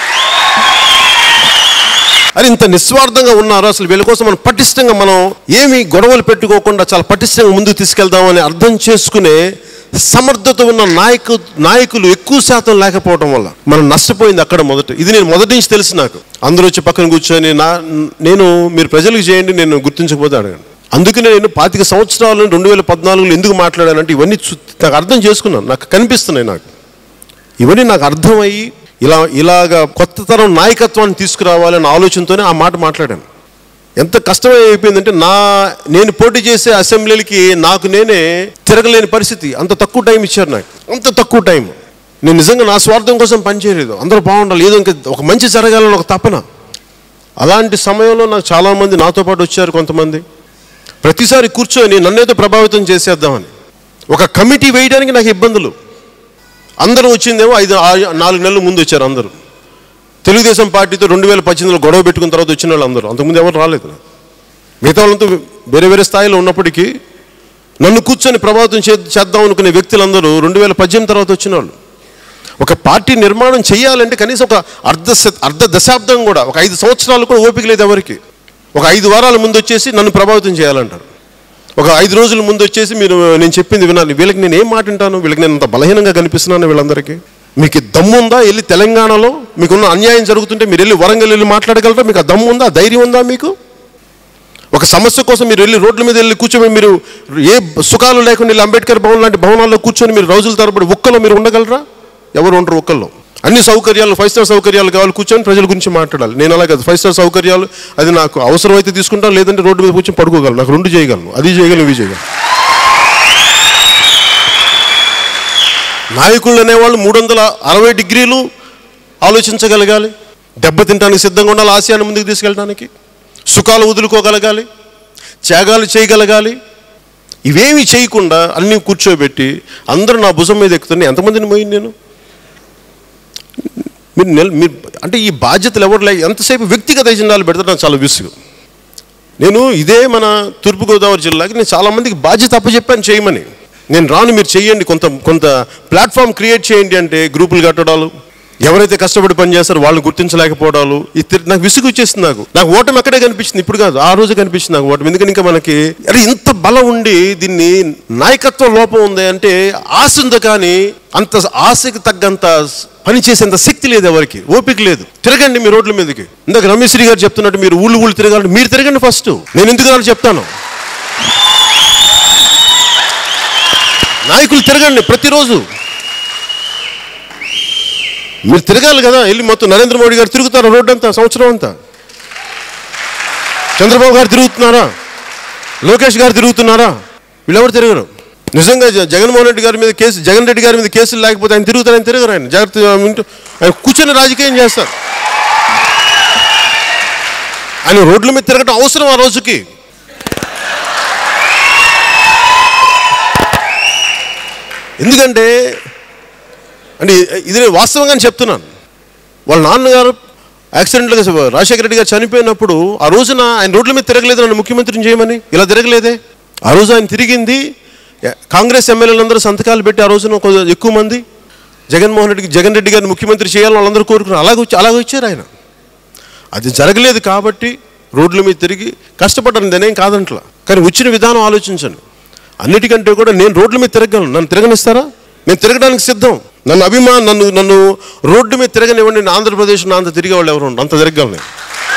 అని ఇంత నిస్వార్థంగా ఉన్నారు అసలు వీళ్ళ కోసం మనం పటిష్టంగా మనం ఏమి గొడవలు పెట్టుకోకుండా చాలా పటిష్టంగా ముందుకు తీసుకెళ్దామని అర్థం చేసుకునే సమర్థత ఉన్న నాయకు నాయకులు ఎక్కువ శాతం లేకపోవడం వల్ల మనం నష్టపోయింది అక్కడ మొదట ఇది నేను మొదటి నుంచి తెలుసు నాకు అందరూ వచ్చి పక్కన కూర్చొని నా నేను మీరు ప్రజలకు చేయండి నేను గుర్తించకపోతే అడగండి అందుకనే నేను పాతిక సంవత్సరాలు రెండు వేల పద్నాలుగులో ఎందుకు మాట్లాడానంటే ఇవన్నీ చు- నాకు అర్థం చేసుకున్నాను నాకు కనిపిస్తున్నాయి నాకు ఇవన్నీ నాకు అర్థమయ్యి ఇలా ఇలాగా కొత్త తరం నాయకత్వాన్ని తీసుకురావాలనే ఆలోచనతోనే ఆ మాట మాట్లాడాను ఎంత కష్టమే అయిపోయిందంటే నా నేను పోటీ చేసే అసెంబ్లీలకి నాకు నేనే తిరగలేని పరిస్థితి అంత తక్కువ టైం ఇచ్చారు నాకు అంత తక్కువ టైం నేను నిజంగా నా స్వార్థం కోసం పనిచేయలేదు అందరూ బాగుండాలి ఏదో ఇంకా ఒక మంచి జరగాలని ఒక తపన అలాంటి సమయంలో నాకు చాలామంది నాతో పాటు వచ్చారు కొంతమంది ప్రతిసారి కూర్చొని నన్నేదో ప్రభావితం చేసేద్దామని ఒక కమిటీ వేయడానికి నాకు ఇబ్బందులు అందరూ వచ్చిందేమో ఐదు ఆ- నాలుగు నెలల ముందు వచ్చారు అందరూ తెలుగుదేశం పార్టీతో రెండు వేల పద్దెనిమిదిలో గొడవ పెట్టుకున్న తర్వాత వచ్చిన వాళ్ళు అందరూ అంతకుముందు ఎవరు రాలేదు మిగతా వాళ్ళంతా వేరే వేరే స్థాయిలో ఉన్నప్పటికీ నన్ను కూర్చొని ప్రభావితం చే చేద్దాం అనుకునే వ్యక్తులందరూ రెండు వేల పద్దెనిమిది తర్వాత వచ్చిన వాళ్ళు ఒక పార్టీ నిర్మాణం చేయాలంటే కనీసం ఒక అర్ధ శత అర్ధ దశాబ్దం కూడా ఒక ఐదు సంవత్సరాలు కూడా ఓపిక లేదు ఎవరికి ఒక ఐదు వారాల ముందు వచ్చేసి నన్ను ప్రభావితం చేయాలంటారు ఒక ఐదు రోజుల ముందు వచ్చేసి మీరు నేను చెప్పింది వినాలి వీళ్ళకి నేను ఏం మాట వింటాను వీళ్ళకి నేను అంత బలహీనంగా కనిపిస్తున్నాను వీళ్ళందరికీ మీకు దమ్ము ఉందా వెళ్ళి తెలంగాణలో మీకున్న అన్యాయం జరుగుతుంటే మీరు వెళ్ళి వరంగల్ వెళ్ళి మాట్లాడగలరా మీకు ఆ దమ్ము ఉందా ఆ ధైర్యం ఉందా మీకు ఒక సమస్య కోసం మీరు వెళ్ళి రోడ్ల మీద వెళ్ళి కూర్చొని మీరు ఏ సుఖాలు లేకుండా వెళ్ళి అంబేద్కర్ భవన్ లాంటి భవనాల్లో కూర్చొని మీరు రోజుల తరబడి ఒక్కలో మీరు ఉండగలరా ఎవరు ఉండరు ఒక్కల్లో అన్ని సౌకర్యాలు ఫైవ్ స్టార్ సౌకర్యాలు కావాలి కూర్చొని ప్రజల గురించి మాట్లాడాలి నేను అలా కాదు ఫైవ్ స్టార్ సౌకర్యాలు అది నాకు అవసరమైతే తీసుకుంటాను లేదంటే రోడ్డు మీద కూర్చొని పడుకోగలను నాకు రెండు చేయగలను అది చేయగలను ఇవి చేయగలను నాయకులు అనేవాళ్ళు మూడు వందల అరవై డిగ్రీలు ఆలోచించగలగాలి దెబ్బతింటానికి సిద్ధంగా ఉండాలి ఆశయాన్ని ముందుకు తీసుకెళ్ళడానికి సుఖాలు వదులుకోగలగాలి త్యాగాలు చేయగలగాలి ఇవేమి చేయకుండా అన్నీ కూర్చోబెట్టి అందరూ నా భుజం మీద ఎక్కుతున్నాయి ఎంతమందిని మోయింది నేను మీరు నెల మీరు అంటే ఈ బాధ్యతలు ఎవరు లే ఎంతసేపు వ్యక్తిగత ఎజెండాలు పెడతారు నాకు చాలా విసుగు నేను ఇదే మన తూర్పుగోదావరి జిల్లాకి నేను చాలామందికి బాధ్యత అప్పచెప్పాను చేయమని నేను రాను మీరు చేయండి కొంత కొంత ప్లాట్ఫామ్ క్రియేట్ చేయండి అంటే గ్రూపులు కట్టడాలు ఎవరైతే కష్టపడి పని చేస్తారో వాళ్ళని గుర్తించలేకపోవడాలు ఇది తిర్- నాకు విసుగు వచ్చేసింది నాకు నాకు ఓటమి అక్కడే కనిపించింది ఇప్పుడు కాదు ఆ రోజు కనిపించింది నాకు ఓటమి ఎందుకంటే ఇంకా మనకి అరే ఇంత బలం ఉండి దీన్ని నాయకత్వ లోపం ఉంది అంటే ఆశ ఉంది కానీ అంత ఆశకి తగ్గంత పని చేసేంత శక్తి లేదు ఎవరికి ఓపిక లేదు తిరగండి మీ రోడ్ల మీదకి ఇందాక రమేశ్వరి గారు చెప్తున్నట్టు మీరు ఊళ్ళు ఊళ్ళు తిరగాలంటే మీరు తిరగండి ఫస్ట్ నేను ఎందుకు రాను చెప్తాను నాయకులు తిరగండి ప్రతిరోజు మీరు తిరగాలి కదా వెళ్ళి మొత్తం నరేంద్ర మోడీ గారు తిరుగుతారా రోడ్డు అంతా సంవత్సరం అంతా చంద్రబాబు గారు తిరుగుతున్నారా లోకేష్ గారు తిరుగుతున్నారా వీళ్ళెవరు తిరగరు నిజంగా జ- జగన్మోహన్ రెడ్డి గారి మీద కేసు జగన్ రెడ్డి గారి మీద కేసులు లేకపోతే ఆయన తిరుగుతారని తిరగరు ఆయన జాగ్రత్త వింటూ ఆయన కూర్చొని రాజకీయం చేస్తారు ఆయన రోడ్ల మీద తిరగటం అవసరం ఆ రోజుకి ఎందుకంటే అంటే ఇది నేను వాస్తవంగానే చెప్తున్నాను వాళ్ళ నాన్నగారు యాక్సిడెంట్గా రాజశేఖర రెడ్డి గారు చనిపోయినప్పుడు ఆ రోజున ఆయన రోడ్ల మీద తిరగలేదు నన్ను ముఖ్యమంత్రిని చేయమని ఇలా తిరగలేదే ఆ రోజు ఆయన తిరిగింది ఎ- కాంగ్రెస్ ఎమ్మెల్యేలందరూ సంతకాలు పెట్టి ఆ రోజున కొంచెం ఎక్కువ మంది జగన్మోహన్ రెడ్డికి జగన్ రెడ్డి గారిని ముఖ్యమంత్రి చేయాలని వాళ్ళందరూ కోరుకున్నారు అలాగే వచ్చి అలాగే వచ్చారు ఆయన అది జరగలేదు కాబట్టి రోడ్ల మీద తిరిగి కష్టపడ్డాను నేనేం కాదంట్లా కానీ వచ్చిన విధానం ఆలోచించండి అన్నిటికంటే కూడా నేను రోడ్ల మీద తిరగలను నన్ను తిరగనిస్తారా నేను తిరగడానికి సిద్ధం నన్ను అభిమాన్ నన్ను నన్ను రోడ్డు మీద తిరగనివ్వండి నేను ఆంధ్రప్రదేశ్ నా అంత తిరిగే వాళ్ళు ఎవరు ఉండరు. అంత తిరగలను నేను.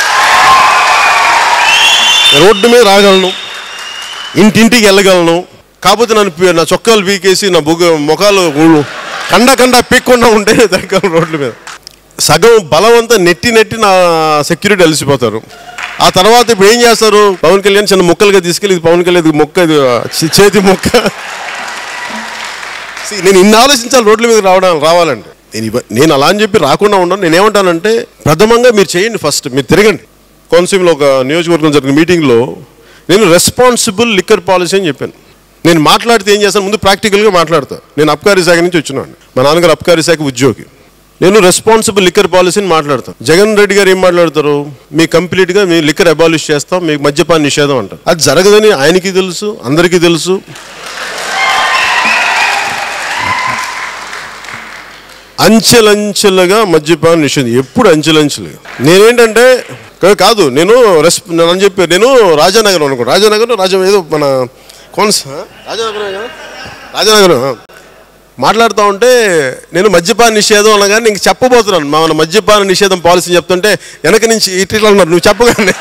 నేను రోడ్డు మీద రాగలను ఇంటింటికి వెళ్ళగలను కాకపోతే నన్ను పీ- నా చొక్కాలు పీకేసి నా బుగ్గ ముఖాలు ఊ- కండ కండ పీక్కుండా ఉంటే నేను తిరగలను రోడ్ల మీద సగం బలం అంతా నెట్టి నెట్టి నా సెక్యూరిటీ అలసిపోతారు ఆ తర్వాత ఇప్పుడు ఏం చేస్తారు పవన్ కళ్యాణ్ చిన్న ముక్కలుగా తీసుకెళ్ళి ఇది పవన్ కళ్యాణ్ ఇది మొక్క ఇది చే- చేతి మొక్క See, నేను ఇన్ని ఆలోచించాలి రోడ్ల మీద రావడం రావాలండి నేను ఇవ- నేను అలా అని చెప్పి రాకుండా ఉండను నేను ఏమంటానంటే ప్రథమంగా మీరు చేయండి ఫస్ట్ మీరు తిరగండి కోనసీమలో ఒక నియోజకవర్గం జరిగిన మీటింగ్లో నేను రెస్పాన్సిబుల్ లిక్కర్ పాలసీ అని చెప్పాను నేను మాట్లాడితే ఏం చేస్తాను ముందు ప్రాక్టికల్గా మాట్లాడతా నేను అబ్కారీ శాఖ నుంచి వచ్చినాను మా నాన్నగారు అబ్కారీ శాఖ ఉద్యోగి నేను రెస్పాన్సిబుల్ లిక్కర్ పాలసీని మాట్లాడతాను జగన్ రెడ్డి గారు ఏం మాట్లాడతారు మీ కంప్లీట్గా మీ లిక్కర్ అబాలిష్ చేస్తాం మీకు మద్యపాన నిషేధం అంటారు అది జరగదని ఆయనకి తెలుసు అందరికీ తెలుసు అంచెలంచెలుగా మద్యపాన నిషేధం ఎప్పుడు అంచెలంచెలుగా నేనేంటంటే కా- కాదు నేను రెస్ నన్ను చెప్పారు నేను రాజానగరం అనుకో రాజానగరం రాజా ఏదో మన కోన్స్ రాజానగరం కదా? రాజానగరం ఆ. మాట్లాడుతూ ఉంటే నేను మద్యపాన నిషేధం అనగానే ఇంక చెప్పబోతున్నాను మన మద్యపాన నిషేధం పాలసీ చెప్తుంటే వెనక నుంచి ఇట్లా అన్నారు నువ్వు చెప్పగానే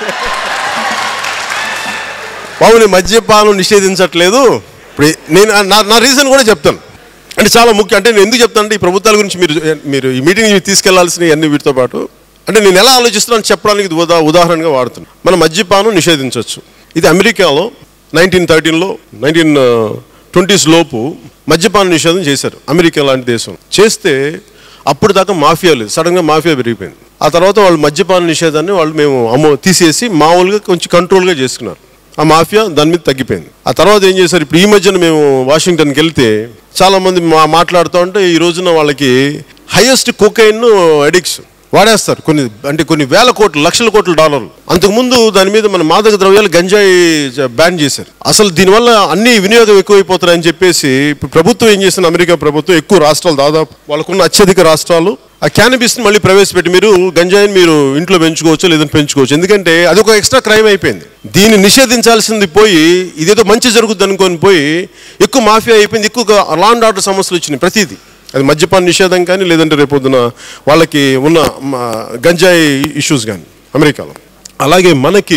బాబు నేను మద్యపానం నిషేధించట్లేదు ఇప్పుడు నేను నా నా రీజన్ కూడా చెప్తాను అంటే చాలా ముఖ్యం అంటే నేను ఎందుకు చెప్తాను అంటే ఈ ప్రభుత్వాల గురించి మీరు మీరు ఈ మీటింగ్ తీసుకెళ్లాల్సిన అన్ని వీటితో పాటు అంటే నేను ఎలా ఆలోచిస్తున్నాను చెప్పడానికి ఇది ఉదా ఉదాహరణగా వాడుతున్నాను మనం మద్యపానం నిషేధించవచ్చు ఇది అమెరికాలో నైన్టీన్ థర్టీన్లో నైన్టీన్ ట్వంటీస్ లోపు మద్యపాన నిషేధం చేశారు అమెరికా లాంటి దేశం చేస్తే అప్పుడు దాకా మాఫియా లేదు సడన్గా మాఫియా పెరిగిపోయింది ఆ తర్వాత వాళ్ళు మద్యపాన నిషేధాన్ని వాళ్ళు మేము అమ్మో తీసేసి మామూలుగా కొంచెం కంట్రోల్గా చేసుకున్నారు ఆ మాఫియా దాని మీద తగ్గిపోయింది ఆ తర్వాత ఏం చేశారు ఇప్పుడు ఈ మధ్యన మేము వాషింగ్టన్కి వెళ్తే చాలా మంది మా మాట్లాడుతూ ఉంటే ఈ రోజున వాళ్ళకి హైయెస్ట్ కోకైన్ అడిక్ట్స్ వాడేస్తారు కొన్ని అంటే కొన్ని వేల కోట్లు లక్షల కోట్ల డాలర్లు అంతకుముందు దాని మీద మన మాదక ద్రవ్యాలు గంజాయి జ- బ్యాన్ చేశారు అసలు దీనివల్ల అన్ని వినియోగం ఎక్కువైపోతారని చెప్పేసి ఇప్పుడు ప్రభుత్వం ఏం చేసింది అమెరికా ప్రభుత్వం ఎక్కువ రాష్ట్రాలు దాదాపు వాళ్ళకున్న అత్యధిక రాష్ట్రాలు ఆ క్యానబిస్ని మళ్ళీ ప్రవేశపెట్టి మీరు గంజాయిని మీరు ఇంట్లో పెంచుకోవచ్చు లేదంటే పెంచుకోవచ్చు ఎందుకంటే అది ఒక ఎక్స్ట్రా క్రైమ్ అయిపోయింది దీన్ని నిషేధించాల్సింది పోయి ఇదేదో మంచి జరుగుద్ది అనుకొని పోయి ఎక్కువ మాఫియా అయిపోయింది ఎక్కువ లా అండ్ ఆర్డర్ సమస్యలు వచ్చినాయి ప్రతిదీ అది మద్యపాన నిషేధం కానీ లేదంటే రేపొద్దున వాళ్ళకి ఉన్న మ, గంజాయి ఇష్యూస్ కానీ అమెరికాలో అలాగే మనకి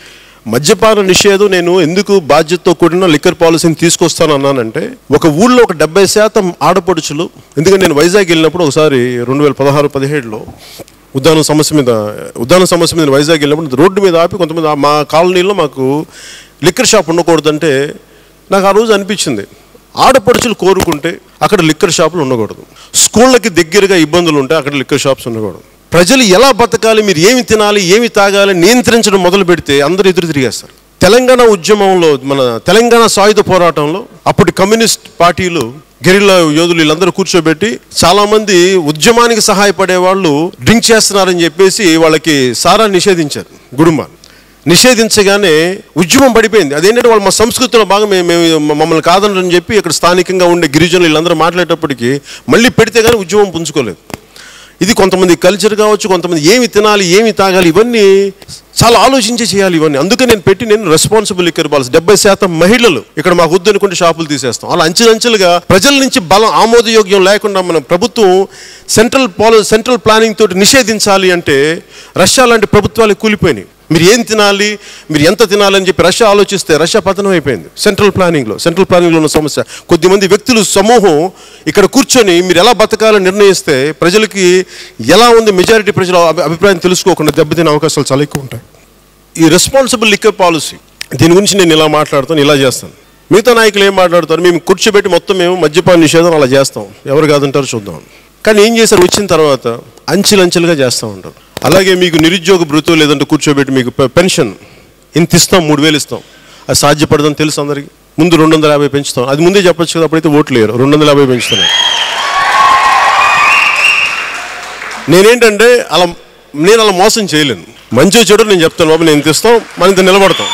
మద్యపాన నిషేధం నేను ఎందుకు బాధ్యతతో కూడిన లిక్కర్ పాలసీని తీసుకొస్తాను అన్నానంటే ఒక ఊళ్ళో ఒక డెబ్బై శాతం ఆడపడుచులు ఎందుకంటే నేను వైజాగ్ వెళ్ళినప్పుడు ఒకసారి రెండు వేల పదహారు పదిహేడులో ఉద్యాన సమస్య మీద ఉద్యాన సమస్య మీద నేను వైజాగ్ వెళ్ళినప్పుడు రోడ్డు మీద ఆపి కొంతమంది ఆ- మా కాలనీలో మాకు లిక్కర్ షాప్ ఉండకూడదంటే నాకు ఆ రోజు అనిపించింది ఆడపడుచులు కోరుకుంటే అక్కడ లిక్కర్ షాపులు ఉండకూడదు స్కూళ్ళకి దగ్గరగా ఇబ్బందులు ఉంటే అక్కడ లిక్కర్ షాప్స్ ఉండకూడదు ప్రజలు ఎలా బతకాలి మీరు ఏమి తినాలి ఏమి తాగాలి నియంత్రించడం మొదలు పెడితే అందరూ ఎదురు తిరిగేస్తారు తెలంగాణ ఉద్యమంలో మన తెలంగాణ సాయుధ పోరాటంలో అప్పటి కమ్యూనిస్ట్ పార్టీలు గెరిల్లా యోధులు వీళ్ళందరూ కూర్చోబెట్టి చాలా మంది ఉద్యమానికి సహాయపడే వాళ్ళు డ్రింక్ చేస్తున్నారని చెప్పేసి వాళ్ళకి సారా నిషేధించారు గుడుంబాన్ని నిషేధించగానే ఉద్యమం పడిపోయింది అదేంటంటే వాళ్ళు మా సంస్కృతిలో బాగా మేము మేము మమ్మల్ని కాదనని చెప్పి ఇక్కడ స్థానికంగా ఉండే గిరిజనులు వీళ్ళందరూ మాట్లాడేటప్పటికి మళ్ళీ పెడితే కానీ ఉద్యమం పుంజుకోలేదు ఇది కొంతమంది కల్చర్ కావచ్చు కొంతమంది ఏమి తినాలి ఏమి తాగాలి ఇవన్నీ చాలా ఆలోచించి చేయాలి ఇవన్నీ అందుకే నేను పెట్టి నేను రెస్పాన్సిబుల్ లిక్కర్ పాలసీ డెబ్బై శాతం మహిళలు ఇక్కడ మాకు వద్దు అనుకుంటే షాపులు తీసేస్తాం అలా అంచెలంచెలుగా ప్రజల నుంచి బలం ఆమోదయోగ్యం లేకుండా మన ప్రభుత్వం సెంట్రల్ పాలసీ సెంట్రల్ ప్లానింగ్ తోటి నిషేధించాలి అంటే రష్యా లాంటి ప్రభుత్వాలు కూలిపోయినాయి మీరు ఏం తినాలి మీరు ఎంత తినాలని చెప్పి రష్యా ఆలోచిస్తే రష్యా పతనం అయిపోయింది సెంట్రల్ ప్లానింగ్లో సెంట్రల్ ప్లానింగ్లో ఉన్న సమస్య కొద్దిమంది వ్యక్తులు సమూహం ఇక్కడ కూర్చొని మీరు ఎలా బతకాలని నిర్ణయిస్తే ప్రజలకి ఎలా ఉంది మెజారిటీ ప్రజల అభి- అభిప్రాయం తెలుసుకోకుండా దెబ్బతినే అవకాశాలు చాలా ఎక్కువ ఉంటాయి ఈ రెస్పాన్సిబుల్ లిక్కర్ పాలసీ దీని గురించి నేను ఇలా మాట్లాడతాను ఇలా చేస్తాను మిగతా నాయకులు ఏం మాట్లాడతారు మేము కూర్చోబెట్టి మొత్తం మేము మద్యపాన నిషేధం అలా చేస్తాం ఎవరు కాదంటారో చూద్దాం కానీ ఏం చేశారు వచ్చిన తర్వాత అంచెలంచెలుగా చేస్తూ ఉంటారు అలాగే మీకు నిరుద్యోగ భృతులు లేదంటే కూర్చోబెట్టి మీకు పె- పెన్షన్ ఇంత ఇస్తాం మూడు వేలు ఇస్తాం అది సాధ్యపడదని తెలుసు అందరికి ముందు రెండు వందల యాభై పెంచుతాం అది ముందే చెప్పొచ్చు కదా అప్పుడైతే ఓట్లు లేరు రెండు వందల యాభై పెంచుతున్నాయి నేనేంటంటే అలా నేను అలా మోసం చేయలేను మంచి చెడు నేను చెప్తాను బాబు నేను తెస్తాం మనం ఇంత నిలబడతాం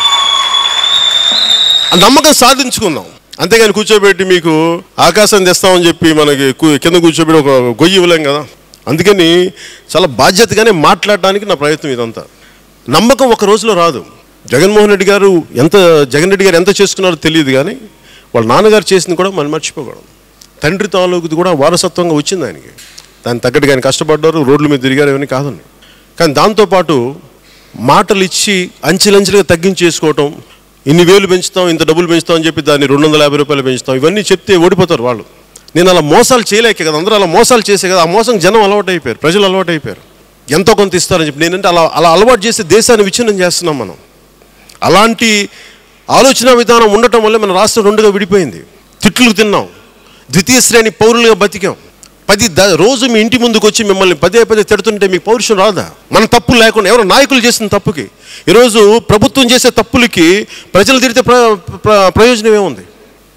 ఆ నమ్మకం సాధించుకుందాం అంతేగాని కూర్చోబెట్టి మీకు ఆకాశం తెస్తామని చెప్పి మనకి కు- కింద కూర్చోబెట్టి ఒక గొయ్యి ఇవ్వలేం కదా అందుకని చాలా బాధ్యతగానే మాట్లాడడానికి నా ప్రయత్నం ఇదంతా నమ్మకం ఒక రోజులో రాదు జగన్మోహన్ రెడ్డి గారు ఎంత జగన్ రెడ్డి గారు ఎంత చేసుకున్నారో తెలియదు కానీ వాళ్ళ నాన్నగారు చేసింది కూడా మనం మర్చిపోకూడదు తండ్రి తాలూకుది కూడా వారసత్వంగా వచ్చింది ఆయనకి దాని తగ్గట్టుగా ఆయన కష్టపడ్డారు రోడ్ల మీద తిరిగారు ఇవన్నీ కాదండి కానీ దాంతోపాటు మాటలు ఇచ్చి అంచెలంచెలుగా తగ్గించేసుకోవటం ఇన్ని వేలు పెంచుతాం ఇంత డబ్బులు పెంచుతాం అని చెప్పి దాన్ని రెండు వందల యాభై రూపాయలు పెంచుతాం ఇవన్నీ చెప్తే ఓడిపోతారు వాళ్ళు నేను అలా మోసాలు చేయలేక కదా అందరూ అలా మోసాలు చేసే కదా ఆ మోసం జనం అలవాటు అయిపోయారు ప్రజలు అలవాటు అయిపోయారు ఎంతో కొంత ఇస్తారని చెప్పి నేనంటే అలా అలా అలవాటు చేసి దేశాన్ని విచ్ఛిన్నం చేస్తున్నాం మనం అలాంటి ఆలోచన విధానం ఉండటం వల్ల మన రాష్ట్రం రెండుగా విడిపోయింది తిట్లు తిన్నాం ద్వితీయ శ్రేణి పౌరులుగా బతికాం పది ద రోజు మీ ఇంటి ముందుకు వచ్చి మిమ్మల్ని పదే పదే తిడుతుంటే మీకు పౌరుషం రాదా మన తప్పు లేకుండా ఎవరో నాయకులు చేసిన తప్పుకి ఈరోజు ప్రభుత్వం చేసే తప్పులకి ప్రజలు తిడితే ప్ర ప్ర- ప్రయోజనం ఏముంది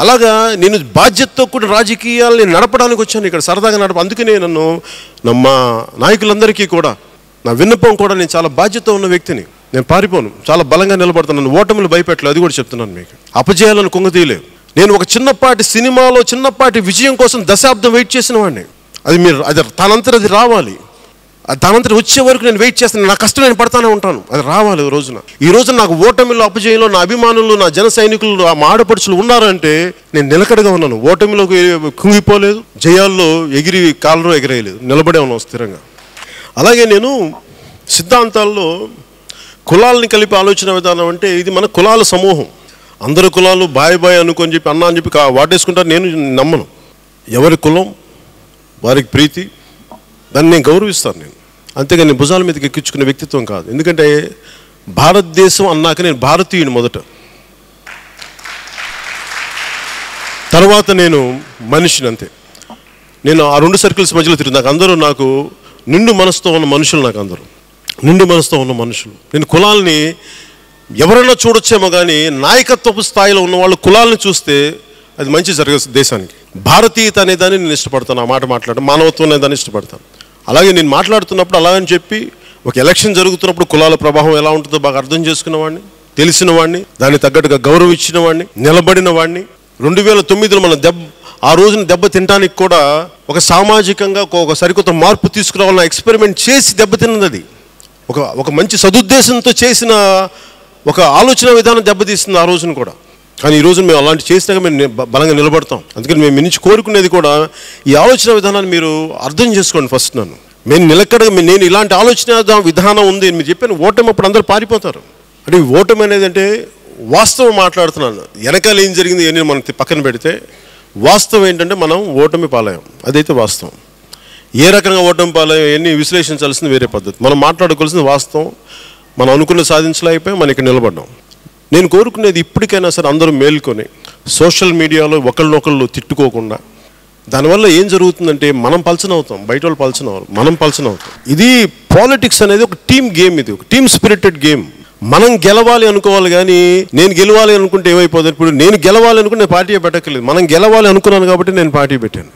అలాగా నేను బాధ్యతతో కూడా రాజకీయాల్ని నడపడానికి వచ్చాను ఇక్కడ సరదాగా నడప అందుకనే నన్ను నా- మా నాయకులందరికీ కూడా నా విన్నపం కూడా నేను చాలా బాధ్యత ఉన్న వ్యక్తిని నేను పారిపోను చాలా బలంగా నిలబడతాను నన్ను ఓటములు భయపెట్టలేదు అది కూడా చెప్తున్నాను మీకు అపజయాలను కుంగతీయలేవు నేను ఒక చిన్నపాటి సినిమాలో చిన్నపాటి విజయం కోసం దశాబ్దం వెయిట్ చేసిన వాడిని అది మీరు అది తనంతట అది రావాలి అది దానంతటి వచ్చే వరకు నేను వెయిట్ చేస్తాను నా కష్టం నేను పడతానే ఉంటాను అది రావాలి ఈ రోజున ఈ రోజున నాకు ఓటమిలో అపజయంలో నా అభిమానులు నా జన సైనికులు ఆ మా ఆడపడుచులు ఉన్నారంటే నేను నిలకడగా ఉన్నాను ఓటమిలోకి కుంగిపోలేదు జయాల్లో ఎగిరి కాళ్ళలో ఎగిరేయలేదు నిలబడే ఉన్నాను స్థిరంగా అలాగే నేను సిద్ధాంతాల్లో కులాలని కలిపి ఆలోచన విధానం అంటే ఇది మన కులాల సమూహం అందరు కులాలు బాయ్ బాయ్ అనుకొని చెప్పి అన్న అని చెప్పి కా- వాటేసుకుంటారు నేను నమ్మను ఎవరి కులం వారికి ప్రీతి దాన్ని నేను గౌరవిస్తాను నేను అంతేగాని నేను భుజాల మీదకి ఎక్కించుకునే వ్యక్తిత్వం కాదు ఎందుకంటే భారతదేశం అన్నాక నేను భారతీయుని మొదట తర్వాత నేను మనిషిని అంతే నేను ఆ రెండు సర్కిల్స్ మధ్యలో తిరిగి నాకు అందరూ నాకు నిండు మనసుతో ఉన్న మనుషులు నాకు అందరూ నిండు మనసుతో ఉన్న మనుషులు నేను కులాల్ని ఎవరైనా చూడొచ్చేమో కానీ నాయకత్వపు స్థాయిలో ఉన్న వాళ్ళు కులాలను చూస్తే అది మంచి జరగదు దేశానికి భారతీయత అనే దాన్ని నేను ఇష్టపడతాను ఆ మాట మాట్లాడడం మానవత్వం అనే దాన్ని ఇష్టపడతాను అలాగే నేను మాట్లాడుతున్నప్పుడు అలాగని చెప్పి ఒక ఎలక్షన్ జరుగుతున్నప్పుడు కులాల ప్రభావం ఎలా ఉంటుందో బాగా అర్థం చేసుకున్న వాడిని తెలిసిన వాడిని దానికి తగ్గట్టుగా గౌరవం ఇచ్చిన వాడిని నిలబడిన వాడిని రెండు వేల తొమ్మిదిలో మన దెబ్బ ఆ రోజున దెబ్బ తినడానికి కూడా ఒక సామాజికంగా ఒక- ఒక సరికొత్త మార్పు తీసుకురావాలన్న ఎక్స్పెరిమెంట్ చేసి దెబ్బతిన్నది అది ఒక ఒక మంచి సదుద్దేశంతో చేసిన ఒక ఆలోచన విధానం దెబ్బతీస్తుంది ఆ రోజున కూడా కానీ ఈ రోజు మేము అలాంటి చేసినాక మేము ని- బ- బలంగా నిలబడతాం అందుకని మేము మించి కోరుకునేది కూడా ఈ ఆలోచన విధానాన్ని మీరు అర్థం చేసుకోండి ఫస్ట్ నన్ను మేము నిలకడగా మీ- నేను ఇలాంటి ఆలోచన దా- విధానం ఉంది అని మీరు చెప్పాను ఓటమి అప్పుడు అందరూ పారిపోతారు అంటే ఈ ఓటమి అనేది అంటే వాస్తవం మాట్లాడుతున్నాను వెనకాల ఏం జరిగింది అని మనం తి- పక్కన పెడితే వాస్తవం ఏంటంటే మనం ఓటమి పాలయం అదైతే వాస్తవం ఏ రకంగా ఓటమి పాలయం ఎన్ని విశ్లేషించాల్సింది వేరే పద్ధతి మనం మాట్లాడుకోవాల్సింది వాస్తవం మనం అనుకున్న సాధించలేకపోయి మనం ఇక్కడ నిలబడ్డాం నేను కోరుకునేది ఇప్పటికైనా సరే అందరూ మేల్కొని సోషల్ మీడియాలో ఒకళ్ళనొకళ్ళు తిట్టుకోకుండా దానివల్ల ఏం జరుగుతుందంటే మనం పలచన అవుతాం బయట వాళ్ళు పలచన అవ్వరు మనం పలచన అవుతాం ఇది పాలిటిక్స్ అనేది ఒక టీమ్ గేమ్ ఇది ఒక టీమ్ స్పిరిటెడ్ గేమ్ మనం గెలవాలి అనుకోవాలి కానీ నేను గెలవాలి అనుకుంటే ఏమైపోతుంది ఇప్పుడు నేను గెలవాలి అనుకుంటే నేను పార్టీ పెట్టక్కర్లేదు మనం గెలవాలి అనుకున్నాను కాబట్టి నేను పార్టీ పెట్టాను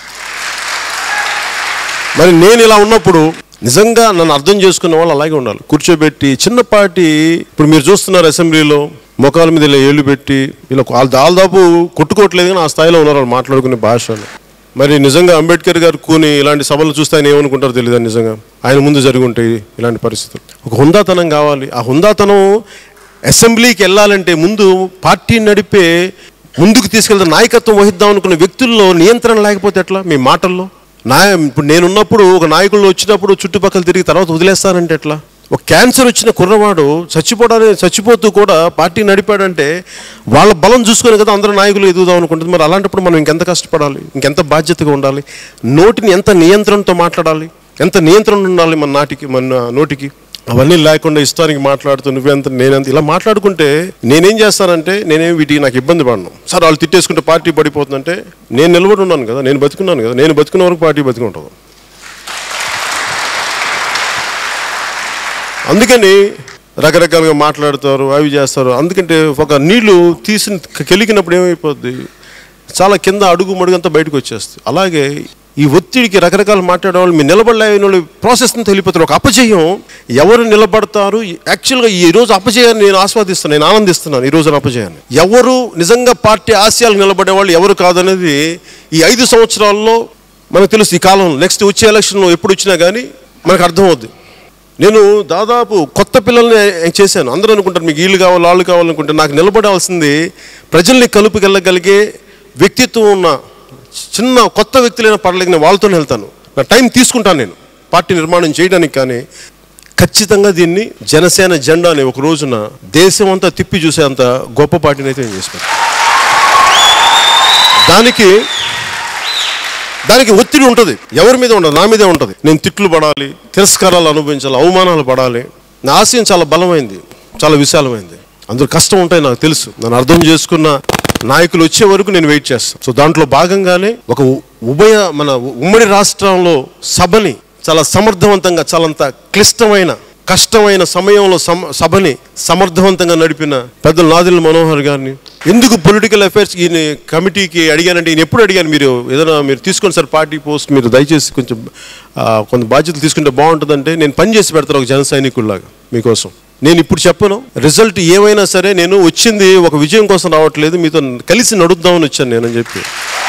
మరి నేను ఇలా ఉన్నప్పుడు నిజంగా నన్ను అర్థం చేసుకున్న వాళ్ళు అలాగే ఉండాలి కూర్చోబెట్టి చిన్నపాటి ఇప్పుడు మీరు చూస్తున్నారు అసెంబ్లీలో ముఖాల మీద ఇలా ఏళ్ళు పెట్టి ఇలా వాళ్ళు దాదాపు కొట్టుకోవట్లేదు కానీ ఆ స్థాయిలో ఉన్నారు వాళ్ళు మాట్లాడుకునే భాషలు మరి నిజంగా అంబేద్కర్ గారు కూని ఇలాంటి సభలు చూస్తే ఆయన ఏమనుకుంటారో తెలియదు నిజంగా ఆయన ముందు జరిగి ఉంటాయి ఇలాంటి పరిస్థితులు ఒక హుందాతనం కావాలి ఆ హుందాతనం అసెంబ్లీకి వెళ్ళాలంటే ముందు పార్టీ నడిపే ముందుకు తీసుకెళ్తే నాయకత్వం వహిద్దాం అనుకున్న వ్యక్తుల్లో నియంత్రణ లేకపోతే ఎట్లా మీ మాటల్లో నా ఇప్పుడు నేనున్నప్పుడు ఒక నాయకులు వచ్చినప్పుడు చుట్టుపక్కల తిరిగి తర్వాత వదిలేస్తానంటే ఎట్లా ఒక క్యాన్సర్ వచ్చిన కుర్రవాడు చచ్చిపోవడానికి చచ్చిపోతూ కూడా పార్టీ నడిపాడంటే వాళ్ళ బలం చూసుకొని కదా అందరూ నాయకులు ఎదుగుదాం అనుకుంటుంది మరి అలాంటప్పుడు మనం ఇంకెంత కష్టపడాలి ఇంకెంత బాధ్యతగా ఉండాలి నోటిని ఎంత నియంత్రణతో మాట్లాడాలి ఎంత నియంత్రణ ఉండాలి మన నాటికి మన నోటికి అవన్నీ లేకుండా ఇష్టానికి మాట్లాడుతూ నువ్వెంత నేనెంత ఇలా మాట్లాడుకుంటే నేనేం చేస్తానంటే నేనేం వీటికి నాకు ఇబ్బంది పడను సార్ వాళ్ళు తిట్టేసుకుంటే పార్టీ పడిపోతుందంటే నేను నిలబడి ఉన్నాను కదా నేను బతుకున్నాను కదా నేను బతుకున్న వరకు పార్టీ బతుకుంటుంది అందుకని రకరకాలుగా మాట్లాడతారు అవి చేస్తారు అందుకంటే ఒక నీళ్లు తీసి కెలికినప్పుడు ఏమైపోద్ది చాలా కింద అడుగు మడుగంతా బయటకు వచ్చేస్తుంది అలాగే ఈ ఒత్తిడికి రకరకాలు మాట్లాడే వాళ్ళు మీరు నిలబడలేని వాళ్ళు ప్రాసెస్ని తెలిపోతారు ఒక అపజయం ఎవరు నిలబడతారు యాక్చువల్గా ఈ రోజు అపజయాన్ని నేను ఆస్వాదిస్తున్నాను నేను ఆనందిస్తున్నాను ఈ రోజున అపజయాన్ని ఎవరు నిజంగా పార్టీ ఆశయాలు నిలబడే వాళ్ళు ఎవరు కాదనేది ఈ ఐదు సంవత్సరాల్లో మనకు తెలుసు ఈ కాలంలో నెక్స్ట్ వచ్చే ఎలక్షన్లో ఎప్పుడు వచ్చినా కానీ మనకు అర్థమవుద్ది నేను దాదాపు కొత్త పిల్లల్ని చేశాను అందరూ అనుకుంటారు మీకు వీళ్ళు కావాలి వాళ్ళు కావాలనుకుంటే నాకు నిలబడాల్సింది ప్రజల్ని కలుపుకెళ్ళగలిగే వ్యక్తిత్వం ఉన్న చిన్న కొత్త వ్యక్తులైన పర్లేదు నేను వాళ్ళతోనే వెళ్తాను నా టైం తీసుకుంటాను నేను పార్టీ నిర్మాణం చేయడానికి కానీ ఖచ్చితంగా దీన్ని జనసేన జెండా అని ఒక రోజున దేశం అంతా తిప్పి చూసేంత గొప్ప పార్టీని అయితే నేను చేసుకుంటాను దానికి దానికి ఒత్తిడి ఉంటుంది ఎవరి మీద ఉండదు నా మీదే ఉంటుంది నేను తిట్లు పడాలి తిరస్కారాలు అనుభవించాలి అవమానాలు పడాలి నా ఆశయం చాలా బలమైంది చాలా విశాలమైంది అందులో కష్టం ఉంటాయి నాకు తెలుసు నన్ను అర్థం చేసుకున్న నాయకులు వచ్చే వరకు నేను వెయిట్ చేస్తాను సో దాంట్లో భాగంగానే ఒక ఉ- ఉభయ మన ఉమ్మడి రాష్ట్రంలో సభని చాలా సమర్థవంతంగా చాలంత క్లిష్టమైన కష్టమైన సమయంలో సమ సభని సమర్థవంతంగా నడిపిన పెద్దలు నాదిల్ మనోహర్ గారిని ఎందుకు పొలిటికల్ అఫైర్స్ ఈయన కమిటీకి అడిగానంటే ఈయన ఎప్పుడు అడిగాను మీరు ఏదైనా మీరు తీసుకోండి సార్ పార్టీ పోస్ట్ మీరు దయచేసి కొంచెం ఆ, కొంత బాధ్యతలు తీసుకుంటే బాగుంటుందంటే నేను పని చేసి పెడతాను ఒక జన సైనికుల్లాగా మీకోసం నేను ఇప్పుడు చెప్పను రిజల్ట్ ఏమైనా సరే నేను వచ్చింది ఒక విజయం కోసం రావట్లేదు మీతో కలిసి నడుద్దామని వచ్చాను నేనని చెప్పి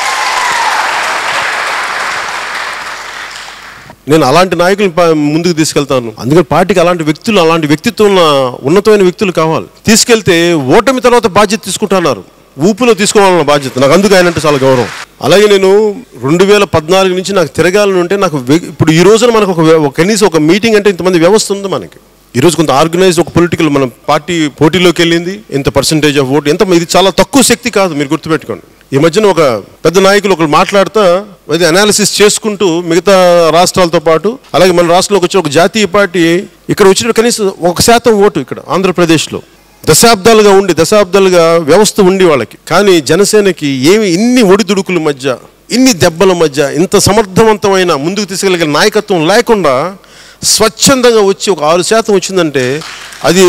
నేను అలాంటి నాయకులను ప- ముందుకు తీసుకెళ్తాను అందుకని పార్టీకి అలాంటి వ్యక్తులు అలాంటి వ్యక్తిత్వం ఉన్న ఉన్నతమైన వ్యక్తులు కావాలి తీసుకెళ్తే ఓటమి తర్వాత బాధ్యత తీసుకుంటున్నారు ఊపులో తీసుకోవాలన్న బాధ్యత నాకు అందుకు ఆయన అంటే చాలా గౌరవం అలాగే నేను రెండు వేల పద్నాలుగు నుంచి నాకు తిరగాలని ఉంటే నాకు వె- ఇప్పుడు ఈ రోజున మనకు ఒక వ్య- ఒక కనీసం ఒక మీటింగ్ అంటే ఇంతమంది వ్యవస్థ ఉంది మనకి ఈ రోజు కొంత ఆర్గనైజ్ ఒక పొలిటికల్ మన పార్టీ పోటీలోకి వెళ్ళింది ఇంత పర్సంటేజ్ ఆఫ్ ఓట్ ఎంత ఇది చాలా తక్కువ శక్తి కాదు మీరు గుర్తుపెట్టుకోండి ఈ మధ్యన ఒక పెద్ద నాయకులు ఒకరు మాట్లాడుతా అది అనాలిసిస్ చేసుకుంటూ మిగతా రాష్ట్రాలతో పాటు అలాగే మన రాష్ట్రంలోకి వచ్చిన ఒక జాతీయ పార్టీ ఇక్కడ వచ్చిన కనీసం ఒక శాతం ఓటు ఇక్కడ ఆంధ్రప్రదేశ్లో దశాబ్దాలుగా ఉండి దశాబ్దాలుగా వ్యవస్థ ఉండి వాళ్ళకి కానీ జనసేనకి ఏమి ఇన్ని ఒడిదుడుకుల మధ్య ఇన్ని దెబ్బల మధ్య ఇంత సమర్థవంతమైన ముందుకు తీసుకెళ్ళగలిగిన నాయకత్వం లేకుండా స్వచ్ఛందంగా వచ్చి ఒక ఆరు శాతం వచ్చిందంటే అది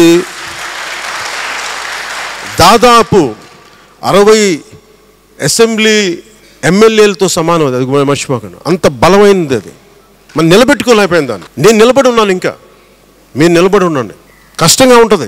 దాదాపు అరవై అసెంబ్లీ ఎమ్మెల్యేలతో సమానం అది అది మర్చిపోకండి అంత బలమైనది అది మనం నిలబెట్టుకోలేకపోయింది దాన్ని నేను నిలబడి ఉన్నాను ఇంకా మీరు నిలబడి ఉండండి కష్టంగా ఉంటుంది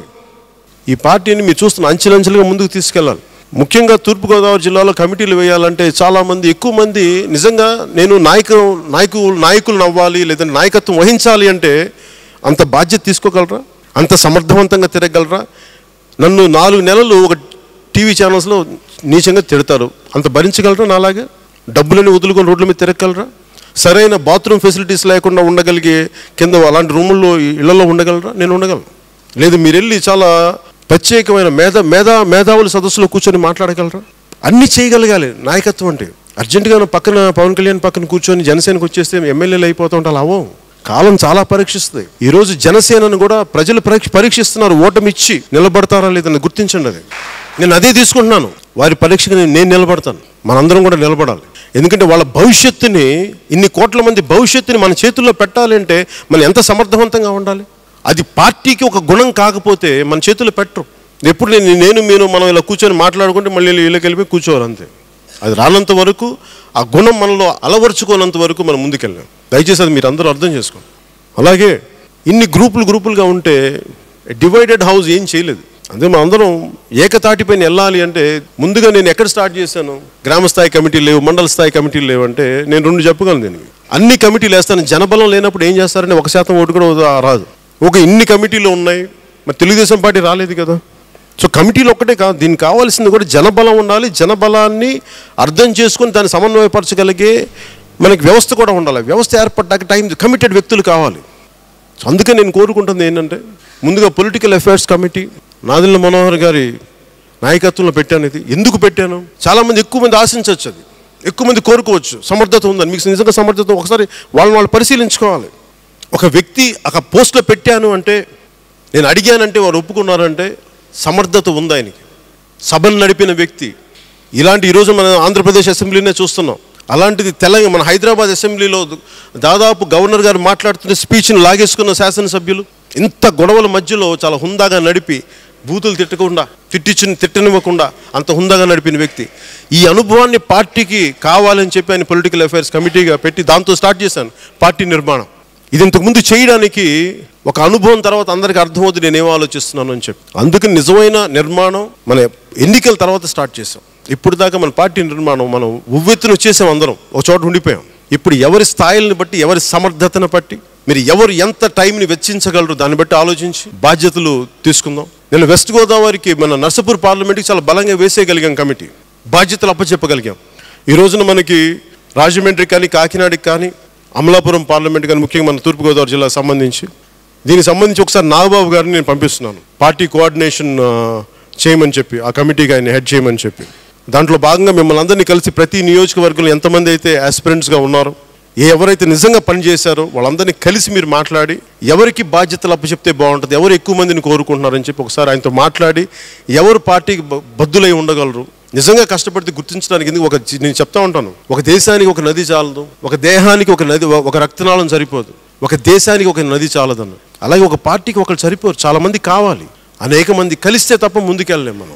ఈ పార్టీని మీరు చూస్తున్న అంచెలంచెలుగా ముందుకు తీసుకెళ్ళాలి ముఖ్యంగా తూర్పుగోదావరి జిల్లాలో కమిటీలు వేయాలంటే చాలామంది ఎక్కువ మంది నిజంగా నేను నాయకు నాయకులు నాయకులు అవ్వాలి లేదంటే నాయకత్వం వహించాలి అంటే అంత బాధ్యత తీసుకోగలరా అంత సమర్థవంతంగా తిరగలరా నన్ను నాలుగు నెలలు ఒక టీవీ ఛానల్స్లో నీచంగా తిడతారు అంత భరించగలరా నాలాగా డబ్బులని వదులుకొని రోడ్ల మీద తిరగగలరా సరైన బాత్రూమ్ ఫెసిలిటీస్ లేకుండా ఉండగలిగే కింద అలాంటి రూముల్లో ఇళ్లలో ఉండగలరా నేను ఉండగలను లేదు మీరు వెళ్ళి చాలా ప్రత్యేకమైన మేధ మేధా మేధావుల సదస్సులో కూర్చొని మాట్లాడగలరా అన్నీ చేయగలగాలి నాయకత్వం అంటే అర్జెంటుగా పక్కన పవన్ కళ్యాణ్ పక్కన కూర్చొని జనసేనకు వచ్చేస్తే ఎమ్మెల్యేలు అయిపోతూ ఉంటారు అలా అవ్వం కాలం చాలా పరీక్షిస్తుంది ఈ రోజు జనసేనను కూడా ప్రజలు పరీక్ష పరీక్షిస్తున్నారు ఓటమి ఇచ్చి నిలబడతారా లేదని గుర్తించండి అది నేను అదే తీసుకుంటున్నాను వారి పరీక్షకు నేను నేను నిలబడతాను మనందరం కూడా నిలబడాలి ఎందుకంటే వాళ్ళ భవిష్యత్తుని ఇన్ని కోట్ల మంది భవిష్యత్తుని మన చేతుల్లో పెట్టాలి అంటే మనం ఎంత సమర్థవంతంగా ఉండాలి అది పార్టీకి ఒక గుణం కాకపోతే మన చేతుల్లో పెట్టరు ఎప్పుడు నేను నేను మీరు మనం ఇలా కూర్చొని మాట్లాడుకుంటే మళ్ళీ వీళ్ళకి వెళ్ళిపోయి కూర్చోవాలి అంతే అది రానంత వరకు ఆ గుణం మనలో అలవర్చుకోనంత వరకు మనం ముందుకెళ్ళాం దయచేసి అది మీరు అందరూ అర్థం చేసుకోండి అలాగే ఇన్ని గ్రూపులు గ్రూపులుగా ఉంటే డివైడెడ్ హౌస్ ఏం చేయలేదు అందుకే మనం అందరం ఏకతాటిపైన వెళ్ళాలి అంటే ముందుగా నేను ఎక్కడ స్టార్ట్ చేశాను గ్రామ స్థాయి కమిటీలు లేవు మండల స్థాయి కమిటీలు లేవు అంటే నేను రెండు చెప్పగలను దీనికి అన్ని కమిటీలు వేస్తాను జనబలం లేనప్పుడు ఏం చేస్తారంటే ఒక శాతం ఓటు కూడా వద- రాదు ఒక ఇన్ని కమిటీలు ఉన్నాయి మరి తెలుగుదేశం పార్టీ రాలేదు కదా సో కమిటీలు ఒక్కటే కాదు దీనికి కావాల్సింది కూడా జనబలం ఉండాలి జనబలాన్ని అర్థం చేసుకొని దాన్ని సమన్వయపరచగలిగే మనకి వ్యవస్థ కూడా ఉండాలి వ్యవస్థ ఏర్పడ్డాక టైం కమిటెడ్ వ్యక్తులు కావాలి సో అందుకే నేను కోరుకుంటుంది ఏంటంటే ముందుగా political affairs committee Nadendla Manohar గారి నాయకత్వంలో పెట్టాను ఇది ఎందుకు పెట్టాను చాలామంది ఎక్కువ మంది ఆశించవచ్చు అది ఎక్కువ మంది కోరుకోవచ్చు సమర్థత ఉందని మీకు నిజంగా సమర్థత ఒకసారి వాళ్ళని వాళ్ళు పరిశీలించుకోవాలి ఒక వ్యక్తి ఒక పోస్ట్లో పెట్టాను అంటే నేను అడిగానంటే వారు ఒప్పుకున్నారంటే సమర్థత ఉంది ఆయనకి సభను నడిపిన వ్యక్తి ఇలాంటి ఈరోజు మన ఆంధ్రప్రదేశ్ అసెంబ్లీనే చూస్తున్నాం అలాంటిది తెలంగాణ మన హైదరాబాద్ అసెంబ్లీలో దాదాపు గవర్నర్ గారు మాట్లాడుతున్న స్పీచ్ని లాగేసుకున్న శాసనసభ్యులు ఇంత గొడవల మధ్యలో చాలా హుందాగా నడిపి బూతులు తిట్టకుండా తిట్టించిన తిట్టనివ్వకుండా అంత హుందాగా నడిపిన వ్యక్తి ఈ అనుభవాన్ని పార్టీకి కావాలని చెప్పి ఆయన పొలిటికల్ అఫైర్స్ కమిటీగా పెట్టి దాంతో స్టార్ట్ చేశాను పార్టీ నిర్మాణం ఇది ఇంతకుముందు చేయడానికి ఒక అనుభవం తర్వాత అందరికీ అర్థమవుతుంది నేను ఏం ఆలోచిస్తున్నాను అని చెప్పి అందుకని నిజమైన నిర్మాణం మన ఎన్నికల తర్వాత స్టార్ట్ చేసాం ఇప్పుడు దాకా మన పార్టీ నిర్మాణం మనం ఉవ్వెత్తున వచ్చేసాం అందరం ఒక చోట ఉండిపోయాం ఇప్పుడు ఎవరి స్థాయిలను బట్టి ఎవరి సమర్థతను బట్టి మీరు ఎవరు ఎంత టైంని వెచ్చించగలరు దాన్ని బట్టి ఆలోచించి బాధ్యతలు తీసుకుందాం నేను వెస్ట్ గోదావరికి మన నర్సపూర్ పార్లమెంట్కి చాలా బలంగా వేసేయగలిగాం కమిటీ బాధ్యతలు అప్పచెప్పగలిగాం ఈ రోజున మనకి రాజమండ్రి కానీ కాకినాడకి కానీ అమలాపురం పార్లమెంట్ కానీ ముఖ్యంగా మన తూర్పుగోదావరి జిల్లాకు సంబంధించి దీనికి సంబంధించి ఒకసారి నాగబాబు గారిని నేను పంపిస్తున్నాను పార్టీ కోఆర్డినేషన్ ఆ, చేయమని చెప్పి ఆ కమిటీకి ఆయన హెడ్ చేయమని చెప్పి దాంట్లో భాగంగా మిమ్మల్ని అందరినీ కలిసి ప్రతి నియోజకవర్గంలో ఎంతమంది అయితే ఆస్పిరెంట్స్గా ఉన్నారో ఏ ఎవరైతే నిజంగా పనిచేశారో వాళ్ళందరినీ కలిసి మీరు మాట్లాడి ఎవరికి బాధ్యతలు అప్పచెప్తే బాగుంటుంది ఎవరు ఎక్కువ మందిని కోరుకుంటున్నారని చెప్పి ఒకసారి ఆయనతో మాట్లాడి ఎవరు పార్టీకి బ- బద్దులై ఉండగలరు నిజంగా కష్టపడితే గుర్తించడానికి ఎందుకు ఒక చి- నేను చెప్తా ఉంటాను ఒక దేశానికి ఒక నది చాలదు ఒక దేహానికి ఒక నది ఒక రక్తనాళం సరిపోదు ఒక దేశానికి ఒక నది చాలదన్న అలాగే ఒక పార్టీకి ఒకరు సరిపోరు చాలా మంది కావాలి అనేక మంది కలిస్తే తప్ప ముందుకెళ్ళలేం మనం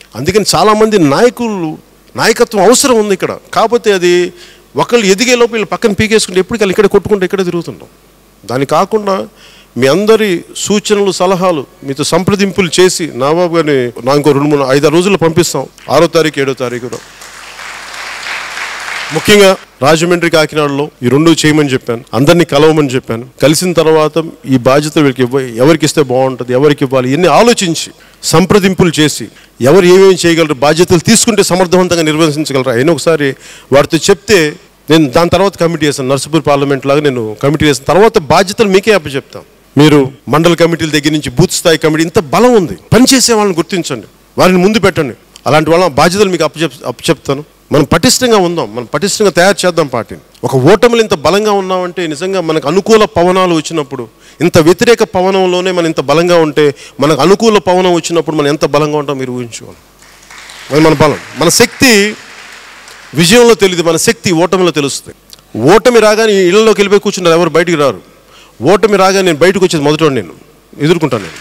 అందుకని చాలామంది నాయకులు నాయకత్వం అవసరం ఉంది ఇక్కడ కాకపోతే అది ఒకళ్ళు ఎదిగే లోపు వీళ్ళు పక్కన పీకేసుకుంటే ఎప్పటికీ ఇక్కడ కొట్టుకుంటే ఇక్కడ తిరుగుతుంటాం దాని కాకుండా మీ అందరి సూచనలు సలహాలు మీతో సంప్రదింపులు చేసి నాబాబు గారిని నా ఇంకో రెండు మూడు ఐదారు రోజుల్లో పంపిస్తాం ఆరో తారీఖు ఏడో తారీఖున ముఖ్యంగా రాజమండ్రి కాకినాడలో ఈ రెండు చేయమని చెప్పాను అందరినీ కలవమని చెప్పాను కలిసిన తర్వాత ఈ బాధ్యత వీళ్ళకి ఇవ్వ ఎవరికి ఇస్తే బాగుంటుంది ఎవరికి ఇవ్వాలి ఇన్ని ఆలోచించి సంప్రదింపులు చేసి ఎవరు ఏమేమి చేయగలరు బాధ్యతలు తీసుకుంటే సమర్థవంతంగా నిర్వహించగలరు అయినా ఒకసారి వారితో చెప్తే నేను దాని తర్వాత కమిటీ చేశాను నర్సపూర్ పార్లమెంట్ లాగా నేను కమిటీ చేసిన తర్వాత బాధ్యతలు మీకే అప్పచెప్తాం మీరు మండల కమిటీల దగ్గర నుంచి బూత్ స్థాయి కమిటీ ఇంత బలం ఉంది పనిచేసే వాళ్ళని గుర్తించండి వారిని ముందు పెట్టండి అలాంటి వాళ్ళ బాధ్యతలు మీకు అప్పచెప్ అప్పచెప్తాను మనం పటిష్టంగా ఉందాం మనం పటిష్టంగా తయారు చేద్దాం పార్టీని ఒక ఓటమిలు ఇంత బలంగా ఉన్నామంటే నిజంగా మనకు అనుకూల పవనాలు వచ్చినప్పుడు ఇంత వ్యతిరేక పవనంలోనే మనం ఇంత బలంగా ఉంటే మనకు అనుకూల పవనం వచ్చినప్పుడు మనం ఎంత బలంగా ఉంటాం మీరు ఊహించుకోవాలి అది మన బలం మన శక్తి విజయంలో తెలియదు మన శక్తి ఓటమిలో తెలుస్తుంది ఓటమి రాగానే ఈ ఇళ్లలోకి వెళ్ళిపోయి కూర్చున్నారు ఎవరు బయటికి రారు ఓటమి రాగానే నేను బయటకు వచ్చేది మొదట నేను ఎదుర్కొంటాను నేను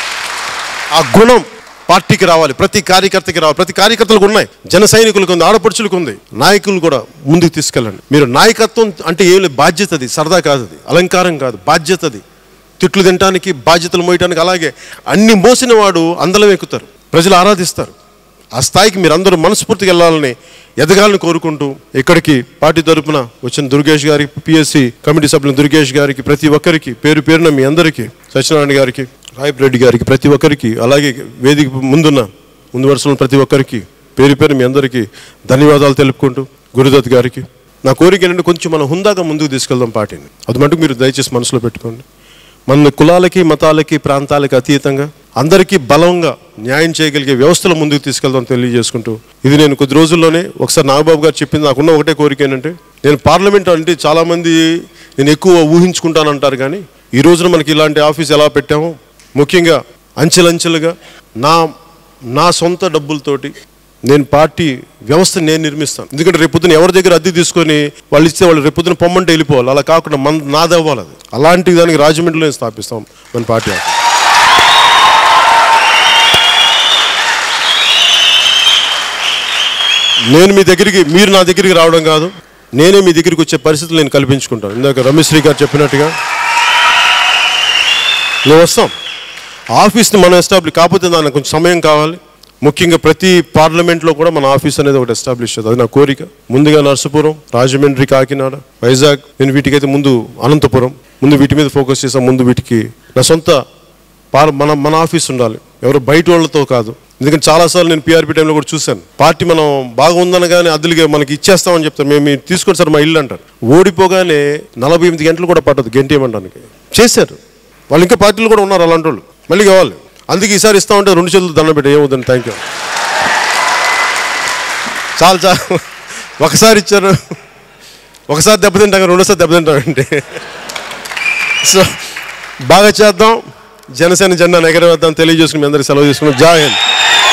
ఆ గుణం పార్టీకి రావాలి ప్రతి కార్యకర్తకి రావాలి ప్రతి కార్యకర్తలకు ఉన్నాయి జన సైనికులకు ఉంది ఆడపడుచులకు ఉంది నాయకులు కూడా ముందుకు తీసుకెళ్ళండి మీరు నాయకత్వం అంటే ఏం లేదు బాధ్యత అది సరదా కాదు అది అలంకారం కాదు బాధ్యత అది తిట్లు తినడానికి బాధ్యతలు మోయటానికి అలాగే అన్ని మోసిన వాడు అందలం ఎక్కుతారు ప్రజలు ఆరాధిస్తారు ఆ స్థాయికి మీరు అందరూ మనస్ఫూర్తిగా వెళ్ళాలని ఎదగాలని కోరుకుంటూ ఇక్కడికి పార్టీ తరపున వచ్చిన దుర్గేష్ గారికి పిఎస్సి కమిటీ సభ్యులు దుర్గేష్ గారికి ప్రతి ఒక్కరికి పేరు పేరున మీ అందరికీ సత్యనారాయణ గారికి రాయప్ రెడ్డి గారికి ప్రతి ఒక్కరికి అలాగే వేదిక ముందున్న ముందు వరుసలో ప్రతి ఒక్కరికి పేరు పేరు మీ అందరికీ ధన్యవాదాలు తెలుపుకుంటూ గురుదత్ గారికి నా కోరిక ఏంటంటే కొంచెం మనం హుందాగా ముందుకు తీసుకెళ్దాం పార్టీని అది మటుకు మీరు దయచేసి మనసులో పెట్టుకోండి మన కులాలకి మతాలకి ప్రాంతాలకి అతీతంగా అందరికీ బలంగా న్యాయం చేయగలిగే వ్యవస్థలో ముందుకు తీసుకెళ్దాం తెలియజేసుకుంటూ ఇది నేను కొద్ది రోజుల్లోనే ఒకసారి నాగబాబు గారు చెప్పింది నాకున్న ఒకటే కోరిక ఏంటంటే నేను పార్లమెంట్ అంటే చాలామంది నేను ఎక్కువ ఊహించుకుంటానంటారు కానీ ఈ రోజున మనకి ఇలాంటి ఆఫీస్ ఎలా పెట్టామో ముఖ్యంగా అంచెలంచెలుగా నా నా సొంత డబ్బులతోటి నేను పార్టీ వ్యవస్థ నేను నిర్మిస్తాను ఎందుకంటే రేపొద్దున ఎవరి దగ్గర అద్దె తీసుకొని వాళ్ళు ఇస్తే వాళ్ళు రేపొద్దున పొమ్మంటే వెళ్ళిపోవాలి అలా కాకుండా మన నాది అవ్వాలి అది అలాంటి దానికి రాజమండ్రిలో నేను స్థాపిస్తాం మన పార్టీ ఆఫీస్. నేను మీ దగ్గరికి మీరు నా దగ్గరికి రావడం కాదు నేనే మీ దగ్గరికి వచ్చే పరిస్థితులు నేను కల్పించుకుంటాను ఇందాక రమేశ్రీ గారు చెప్పినట్టుగా మేము వస్తాం ఆఫీస్ని మనం ఎస్టాబ్లిష్ కాకపోతే దానికి కొంచెం సమయం కావాలి ముఖ్యంగా ప్రతి పార్లమెంట్లో కూడా మన ఆఫీస్ అనేది ఒకటి ఎస్టాబ్లిష్ అది నా కోరిక ముందుగా నర్సపురం రాజమండ్రి కాకినాడ వైజాగ్ నేను వీటికైతే ముందు అనంతపురం ముందు వీటి మీద ఫోకస్ చేసాం ముందు వీటికి నా సొంత పార్ మన మన ఆఫీస్ ఉండాలి ఎవరు బయట వాళ్ళతో కాదు ఎందుకంటే చాలాసార్లు నేను పీఆర్పీ టైంలో కూడా చూశాను పార్టీ మనం బాగా ఉందనగానే అద్దెలుగా మనకి ఇచ్చేస్తామని చెప్తారు మేము మీరు తీసుకోండి సార్ మా ఇల్లు అంటారు ఓడిపోగానే నలభై ఎనిమిది గంటలు కూడా పట్టదు గెంటేయమంటానికి చేశారు వాళ్ళు ఇంకా పార్టీలు కూడా ఉన్నారు అలాంటి వాళ్ళు మళ్ళీ కావాలి అందుకే ఈసారి ఇస్తామంటే రెండు చేతులు దండం పెట్టి ఏమవుతుంది థ్యాంక్ యూ చాలు చాలు ఒకసారి ఇచ్చారు ఒకసారి దెబ్బతింటాం రెండోసారి దెబ్బతింటామంటే సో బాగా చేద్దాం జనసేన జెండా ఎగరవేద్దాం తెలియజేసుకుని మీ అందరికీ సెలవు చేసుకున్నాం జై హింద్